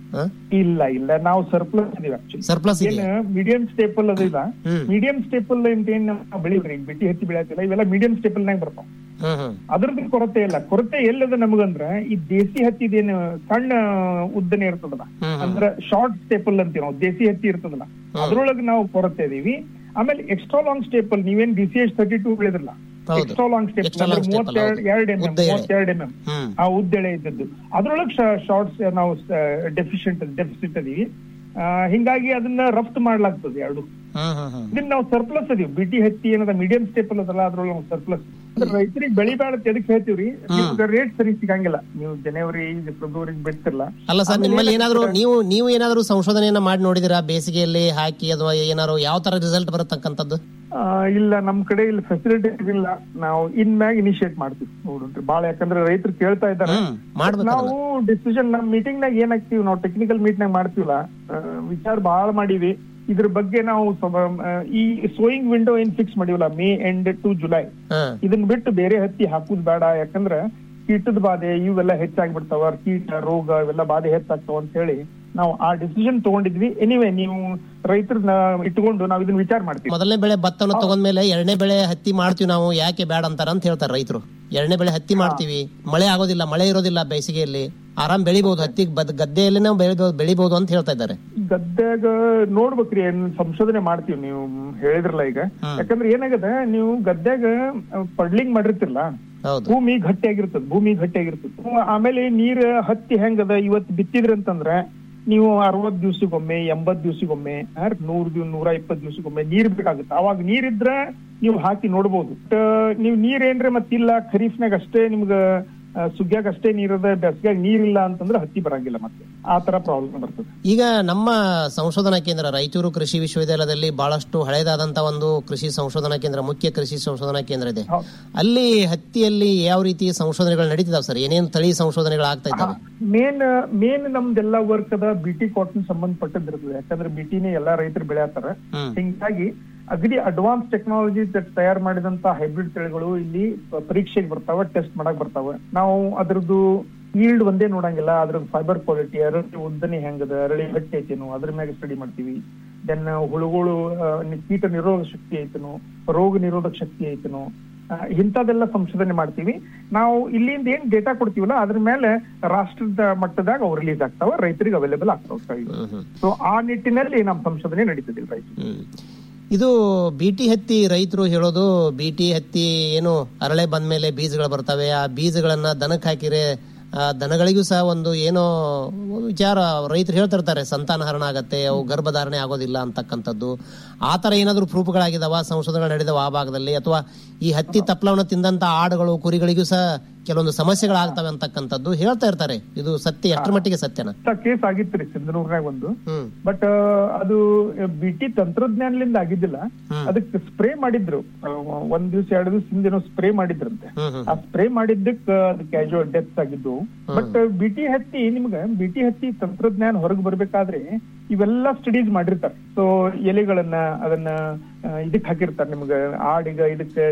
ಇಲ್ಲ ಇಲ್ಲ ನಾವು ಸರ್ಪ್ಲಸ್ ಇದೀವಿ ಆಕ್ಚುಲಿ Surplus ಇದೆಯಾ? ಮೀಡಿಯಂ ಸ್ಟೇಪಲ್ ಅದು ಇಲ್ಲ ಹ್ಮ್. ಮೀಡಿಯಂ ಸ್ಟೇಪಲ್ ಅಂತ ಏನ್ ನಾವು ಬೆಳಿವ್ರಿ ಈಗ ಬಿಟ್ಟಿ ಹತ್ತಿ ಬೆಳೆಯತ್ತಿಲ್ಲ ಇವೆಲ್ಲ ಮೀಡಿಯಂ ಸ್ಟೇಪಲ್ ನಾಗ ಬರ್ತಾವ ಹ್ಮ್ ಹ್ಮ್ ಅದ್ರದ್ದು ಕೊರತೆ ಇಲ್ಲ ಕೊರತೆ ಎಲ್ಲದ ನಮಗಂದ್ರ ಈ ದೇಸಿ ಹತ್ತಿದೇನು ಸಣ್ಣ ಉದ್ದನೆ ಇರ್ತದಲ್ಲ ಹ್ಮ್ ಹ್ಮ್. ಅಂದ್ರ ಶಾರ್ಟ್ ಸ್ಟೇಪಲ್ ಅಂತೀವಿ ನಾವು ದೇಸಿ ಹತ್ತಿ ಇರ್ತದಲ್ಲ ಅದ್ರೊಳಗೆ ನಾವು ಕೊರತೆ ಇದೀವಿ ಆಮೇಲೆ ಎಕ್ಸ್ಟ್ರಾ ಲಾಂಗ್ ಸ್ಟೇಪಲ್ ನೀವೇನ್ D C H thirty two ಬೆಳೆದ್ರಲ್ಲ ಹೌದು. Extra long Extra staple long staple, ಮೂವತ್ತೆರಡು ಹೌದು. ಎರಡು ಎಂ ಎಂ ಉದ್ದ ಎಳೆ. ಮೂವತ್ತೆರಡು ಎಂ ಎಂ ಹ್ಮ್ ಆ ಉದ್ದೆಳೆ ಇದ್ದದ್ದು ಅದ್ರೊಳಗೆ ಶಾರ್ಟ್ಸ್ ನಾವು ಡೆಫಿಷಿಯಂಟ್ ಡೆಫಿಸಿಟ್ ಅದೀವಿ ಆ, ಹಿಂಗಾಗಿ ಅದನ್ನ ರಫ್ತು ಮಾಡ್ಲಾಗ್ತದೆ ಎರಡು ಹ್ಮ್ ಹ್ಮ್ ಹ್ಮ್ ಇದನ್ನ ನಾವು ಸರ್ಪ್ಲಸ್ ಅದೀವಿ ಬಿಟಿ ಹತ್ತಿ ಏನದ ಮೀಡಿಯಂ ಸ್ಟೇಪಲ್ ಅದಲ್ಲ ಅದ್ರೊಳಗೆ ನಾವು ಸರ್ಪ್ಲಸ್ ರೈತರಿಗೆ ಬೆಳಿಬೇಡ ಎದಕ್ ಹೇಳ್ತೀವ್ರಿ ನಿಮ್ಗೆ ರೇಟ್ ಸರಿ ಸಿಗಂಗಿಲ್ಲ ನೀವು ಜನವರಿ ಫೆಬ್ರವರಿ ಬಿಡ್ತಿರಲ್ಲ ಅಲ್ಲ ಸರ್ ನಿಮ್ಮಲ್ಲಿ ಏನಾದ್ರು ನೀವು ನೀವು ಏನಾದ್ರು ಸಂಶೋಧನೆಯನ್ನ ಮಾಡಿ ನೋಡಿದಿರಾ ಬೇಸಿಗೆಯಲ್ಲಿ ಹಾಕಿ ಅಥವಾ ಏನಾದ್ರು ಯಾವ ತರ ರಿಸಲ್ಟ್ ಬರತಕ್ಕಂಥದ್ದು ಆ, ಇಲ್ಲ ನಮ್ ಕಡೆ ಇಲ್ಲಿ ಫೆಸಿಲಿಟೀಸ್ ಇಲ್ಲ ನಾವು ಇನ್ ಮ್ಯಾಗ ಇನಿಶಿಯೇಟ್ ಮಾಡ್ತೀವಿ ನೋಡ್ರಿ ಬಾಳ ಯಾಕಂದ್ರೆ ರೈತರು ಕೇಳ್ತಾ ಇದ್ದಾರೆ ಹ್ಮ್ ಮಾಡ್ಬೇಕಲ್ಲ ನಾವು ಡಿಸಿಷನ್ ನಮ್ ಮೀಟಿಂಗ್ ನಾಗ ಏನ್ ಹಾಕ್ತಿವಿ ನಾವು ಟೆಕ್ನಿಕಲ್ ಮೀಟ್ ನಾಗ ಮಾಡ್ತೀವಲ್ಲ ಆ, ವಿಚಾರ ಬಹಳ ಮಾಡೀವಿ ಇದ್ರ ಬಗ್ಗೆ ನಾವು ಸ್ವಲ್ಪ, ಆ, ಈ ಸೋಯಿಂಗ್ ವಿಂಡೋ ಏನ್ ಫಿಕ್ಸ್ ಮಾಡಿವಲ್ಲ ಮೇ ಎಂಡ್ ಟು ಜುಲೈ ಹಾ ಇದನ್ನ ಬಿಟ್ಟು ಬೇರೆ ಹತ್ತಿ ಹಾಕುದ್ ಬೇಡ ಯಾಕಂದ್ರ ಕೀಟದ ಬಾಧೆ ಇವೆಲ್ಲ ಹೆಚ್ಚಾಗ್ಬಿಡ್ತಾವ ಕೀಟ ರೋಗ ಇವೆಲ್ಲ ಬಾಧೆ ಹೆಚ್ಚಾಗ್ತಾವ ಅಂತ ಹೇಳಿ ನಾವು ಆ ಡಿಸಿಷನ್ ತಗೊಂಡಿದ್ವಿ ಎನಿವೆ ನೀವು ರೈತರನ್ನ ಇಟ್ಕೊಂಡು ನಾವು ಇದನ್ನ ವಿಚಾರ ಮಾಡ್ತೀವಿ ಮೊದಲನೇ ಬೆಳೆ ಭತ್ತವನ್ನು ತಗೊಂಡ್ಮೇಲೆ ಎರಡನೇ ಬೆಳೆ ಹತ್ತಿ ಮಾಡ್ತೀವಿ ನಾವು ಯಾಕೆ ಬೇಡ ಅಂತಾರ ಅಂತ ಹೇಳ್ತಾರೆ ರೈತರು ಎರಡನೇ ಬೆಳೆ ಹತ್ತಿ ಮಾಡ್ತೀವಿ ಮಳೆ ಆಗೋದಿಲ್ಲ ಮಳೆ ಇರೋದಿಲ್ಲ ಬೇಸಿಗೆಯಲ್ಲಿ ಆರಾಮ್ ಬೆಳಿಬಹುದು ಹತ್ತಿ ಬದ್- ಗದ್ದೆಯಲ್ಲಿ ನಾವು ಬೆಳಿಬಹುದು ಬೆಳಿಬಹುದು ಅಂತ ಹೇಳ್ತಾ ಇದ್ದಾರೆ ಗದ್ಯಾಗ ನೋಡ್ಬೇಕ್ರಿ ಏನ್ ಸಂಶೋಧನೆ ಮಾಡ್ತೀವಿ ನೀವು ಹೇಳಿದ್ರಲ್ಲ ಈಗ ಯಾಕಂದ್ರೆ ಏನಾಗದ ನೀವು ಗದ್ಯಾಗ ಪಡ್ಲಿಂಗ್ ಮಾಡಿರ್ತಿರಲ್ಲ ಹೌದು ಭೂಮಿ ಗಟ್ಟಿ ಆಗಿರ್ತದ ಭೂಮಿ ಗಟ್ಟಿ ಆಗಿರ್ತದ ಆಮೇಲೆ ನೀರ್ ಹತ್ತಿ ಹೆಂಗದ ಇವತ್ ಬಿತ್ತಿದ್ರಿ ಅಂತಂದ್ರ ನೀವು ಅರವತ್ ದಿವ್ಸಕ್ಕೊಮ್ಮೆ ಎಂಬತ್ ದಿವ್ಸಕ್ಕೊಮ್ಮೆ ಆ, ನೂರ್ ದಿವ್ ನೂರ ಇಪ್ಪತ್ ದಿವ್ಸಕ್ಕೊಮ್ಮೆ ನೀರ್ ಬೇಕಾಗುತ್ತೆ ಅವಾಗ ನೀರಿದ್ರ ನೀವು ಹಾಕಿ ನೋಡ್ಬೋದು ಬಟ್ ನೀವು ನೀರ್ ಏನ್ರೆ ಮತ್ತಿಲ್ಲ ಖರೀಫ್ನಾಗ ಅಷ್ಟೇ ನಿಮ್ಗ ಆ, ಸುಗ್ಯಾಗ ಅಷ್ಟೇ ನೀರದ ಬೇಸಿಗ್ಯಾಗ ನೀರಿಲ್ಲ ಅಂತಂದ್ರೆ ಹತ್ತಿ ಬರಂಗಿಲ್ಲ ಮತ್ತೆ ಆ ತರ ಪ್ರಾಬ್ಲಮ್ ಬರ್ತದೆ ಈಗ ನಮ್ಮ ಸಂಶೋಧನಾ ಕೇಂದ್ರ ರಾಯಚೂರು ಕೃಷಿ ವಿಶ್ವವಿದ್ಯಾಲಯದಲ್ಲಿ ಬಹಳಷ್ಟು ಹಳೆಯದಾದಂತ ಒಂದು ಕೃಷಿ ಸಂಶೋಧನಾ ಕೇಂದ್ರ ಮುಖ್ಯ ಕೃಷಿ ಸಂಶೋಧನಾ ಕೇಂದ್ರ ಇದೆ ಅಲ್ಲಿ ಹತ್ತಿಯಲ್ಲಿ ಯಾವ ರೀತಿ ಸಂಶೋಧನೆಗಳು ನಡೀತಿದಾವೆ ಸರ್ ಏನೇನು ತಳಿ ಸಂಶೋಧನೆಗಳು ಆಗ್ತಾ ಇದ್ದಾವೆ ಮೇನ್ ಮೇನ್ ನಮ್ದೆಲ್ಲ ವರ್ಕ್ ಅದ ಬಿಟಿ ಕಾಟನ್ ಸಂಬಂಧಪಟ್ಟದಿರ್ತದೆ ಯಾಕಂದ್ರೆ ಬಿಟಿನೇ ಎಲ್ಲಾ ರೈತರು ಬೆಳೆಯತ್ತಾರ ಹ್ಮ್. ಹಿಂಗಾಗಿ ಅಗದಿ ಅಡ್ವಾನ್ಸ್ ಟೆಕ್ನಾಲಜಿ ತಯಾರು ಮಾಡಿದಂತ ಹೈಬ್ರಿಡ್ ತಳಿಗಳು ಇಲ್ಲಿ ಪ- ಪರೀಕ್ಷೆಗೆ ಬರ್ತಾವ ಟೆಸ್ಟ್ ಮಾಡಕ್ ಬರ್ತಾವ ನಾವು ಅದ್ರದ್ದು ಈಲ್ಡ್ ಒಂದೇ ನೋಡಂಗಿಲ್ಲ ಅದ್ರದ್ದು ಫೈಬರ್ ಕ್ವಾಲಿಟಿ ಅರಳಿ ಉದ್ದನೆ ಹೆಂಗದ ಅರಳಿ ಗಟ್ಟಿ ಐತೇನು ಅದ್ರ ಮ್ಯಾಗ ಸ್ಟಡಿ ಮಾಡ್ತೀವಿ ದೆನ್ ಹುಳುಗಳು ಆ, ನಿ- ಕೀಟ ನಿರೋಧಕ ಶಕ್ತಿ ಐತನು ರೋಗ ನಿರೋಧಕ ಶಕ್ತಿ ಐತನು ಆ, ಇಂಥದೆಲ್ಲ ಸಂಶೋಧನೆ ಮಾಡ್ತೀವಿ ನಾವು ಇಲ್ಲಿಂದ ಏನ್ ಡೇಟಾ ಕೊಡ್ತೀವಲ್ಲ ಅದ್ರ ಮೇಲೆ ರಾಷ್ಟ್ರದ ಮಟ್ಟದಾಗ ಅವು ರಿಲೀಸ್ ಆಗ್ತಾವ ರೈತರಿಗೆ ಅವೈಲೇಬಲ್ ಆಗ್ತಾವ ಸೊ ಆ ನಿಟ್ಟಿನಲ್ಲಿ ನಮ್ಮ ಸಂಶೋಧನೆ ನಡೀತದೆ ರೈತರು ಇದು ಬಿಟಿ ಹತ್ತಿ ರೈತರು ಹೇಳೋದು ಬಿಟಿ ಹತ್ತಿ ಏನು ಅರಳೆ ಬಂದ್ಮೇಲೆ ಬೀಜಗಳು ಬರ್ತವೆ ಆ ಬೀಜಗಳನ್ನ ದನಕ್ಕೆ ಹಾಕಿರೆ ಆ ದನಗಳಿಗೂ ಸಹ ಒಂದು ಏನೋ ವಿಚಾರ ರೈತರು ಹೇಳ್ತಿರ್ತಾರೆ ಸಂತಾನಹರಣ ಆಗತ್ತೆ ಅವು ಗರ್ಭಧಾರಣೆ ಆಗೋದಿಲ್ಲ ಅಂತಕ್ಕಂಥದ್ದು ಆ ತರ ಏನಾದ್ರು ಪ್ರೂಫ್ಗಳಾಗಿದಾವ ಸಂಶೋಧನೆಗಳು ನಡೆದವ ಆ ಭಾಗದಲ್ಲಿ ಅಥವಾ ಈ ಹತ್ತಿ ತಪ್ಪಲವನ್ನು ತಿಂದಂತ ಆಡುಗಳು ಕುರಿಗಳಿಗೂ ಸಹ ಕೆಲವೊಂದು ಸಮಸ್ಯೆಗಳಾಗ್ತವೆ ಅಂತಕ್ಕಂಥದ್ದು ಹೇಳ್ತಾ ಇರ್ತಾರೆ ಇದು ಸತ್ಯ ಎಷ್ಟರ ಮಟ್ಟಿಗೆ ಸತ್ಯನ ಕೇಸ್ ಆಗಿತ್ತು ರೀ ಸಿಂಧನೂರ್ನಾಗ ಒಂದು ಹ್ಮ್ ಬಟ್ ಅದು ಬಿಟಿ ತಂತ್ರಜ್ಞಾನದಿಂದ ಆಗಿದ್ದಿಲ್ಲ ಅದಕ್ಕೆ ಸ್ಪ್ರೇ ಮಾಡಿದ್ರು ಆ, ಒಂದ್ ದಿವ್ಸ ಎರಡು ದಿವಸ ಹಿಂದೇನೋ ಸ್ಪ್ರೇ ಮಾಡಿದ್ರಂತೆ ಹ್ಮ್ ಹ್ಮ್ ಆ ಸ್ಪ್ರೇ ಮಾಡಿದ್ದಕ್ಕ ಅದು ಕ್ಯಾಶುವಲ್ ಡೆತ್ ಆಗಿದ್ದು ಬಟ್ ಬಿಟಿ ಹತ್ತಿ ನಿಮ್ಗ ಬಿಟಿ ಹತ್ತಿ ತಂತ್ರಜ್ಞಾನ ಹೊರಗೆ ಬರ್ಬೇಕಾದ್ರೆ ಇವೆಲ್ಲ ಸ್ಟಡೀಸ್ ಮಾಡಿರ್ತಾರೆ ಸೊ ಎಲೆಗಳನ್ನ ಅದನ್ನ ಆ, ಇದಕ್ ಹಾಕಿರ್ತಾರೆ ನಿಮ್ಗ ಆಡಿಗ ಇದಕ್ಕೆ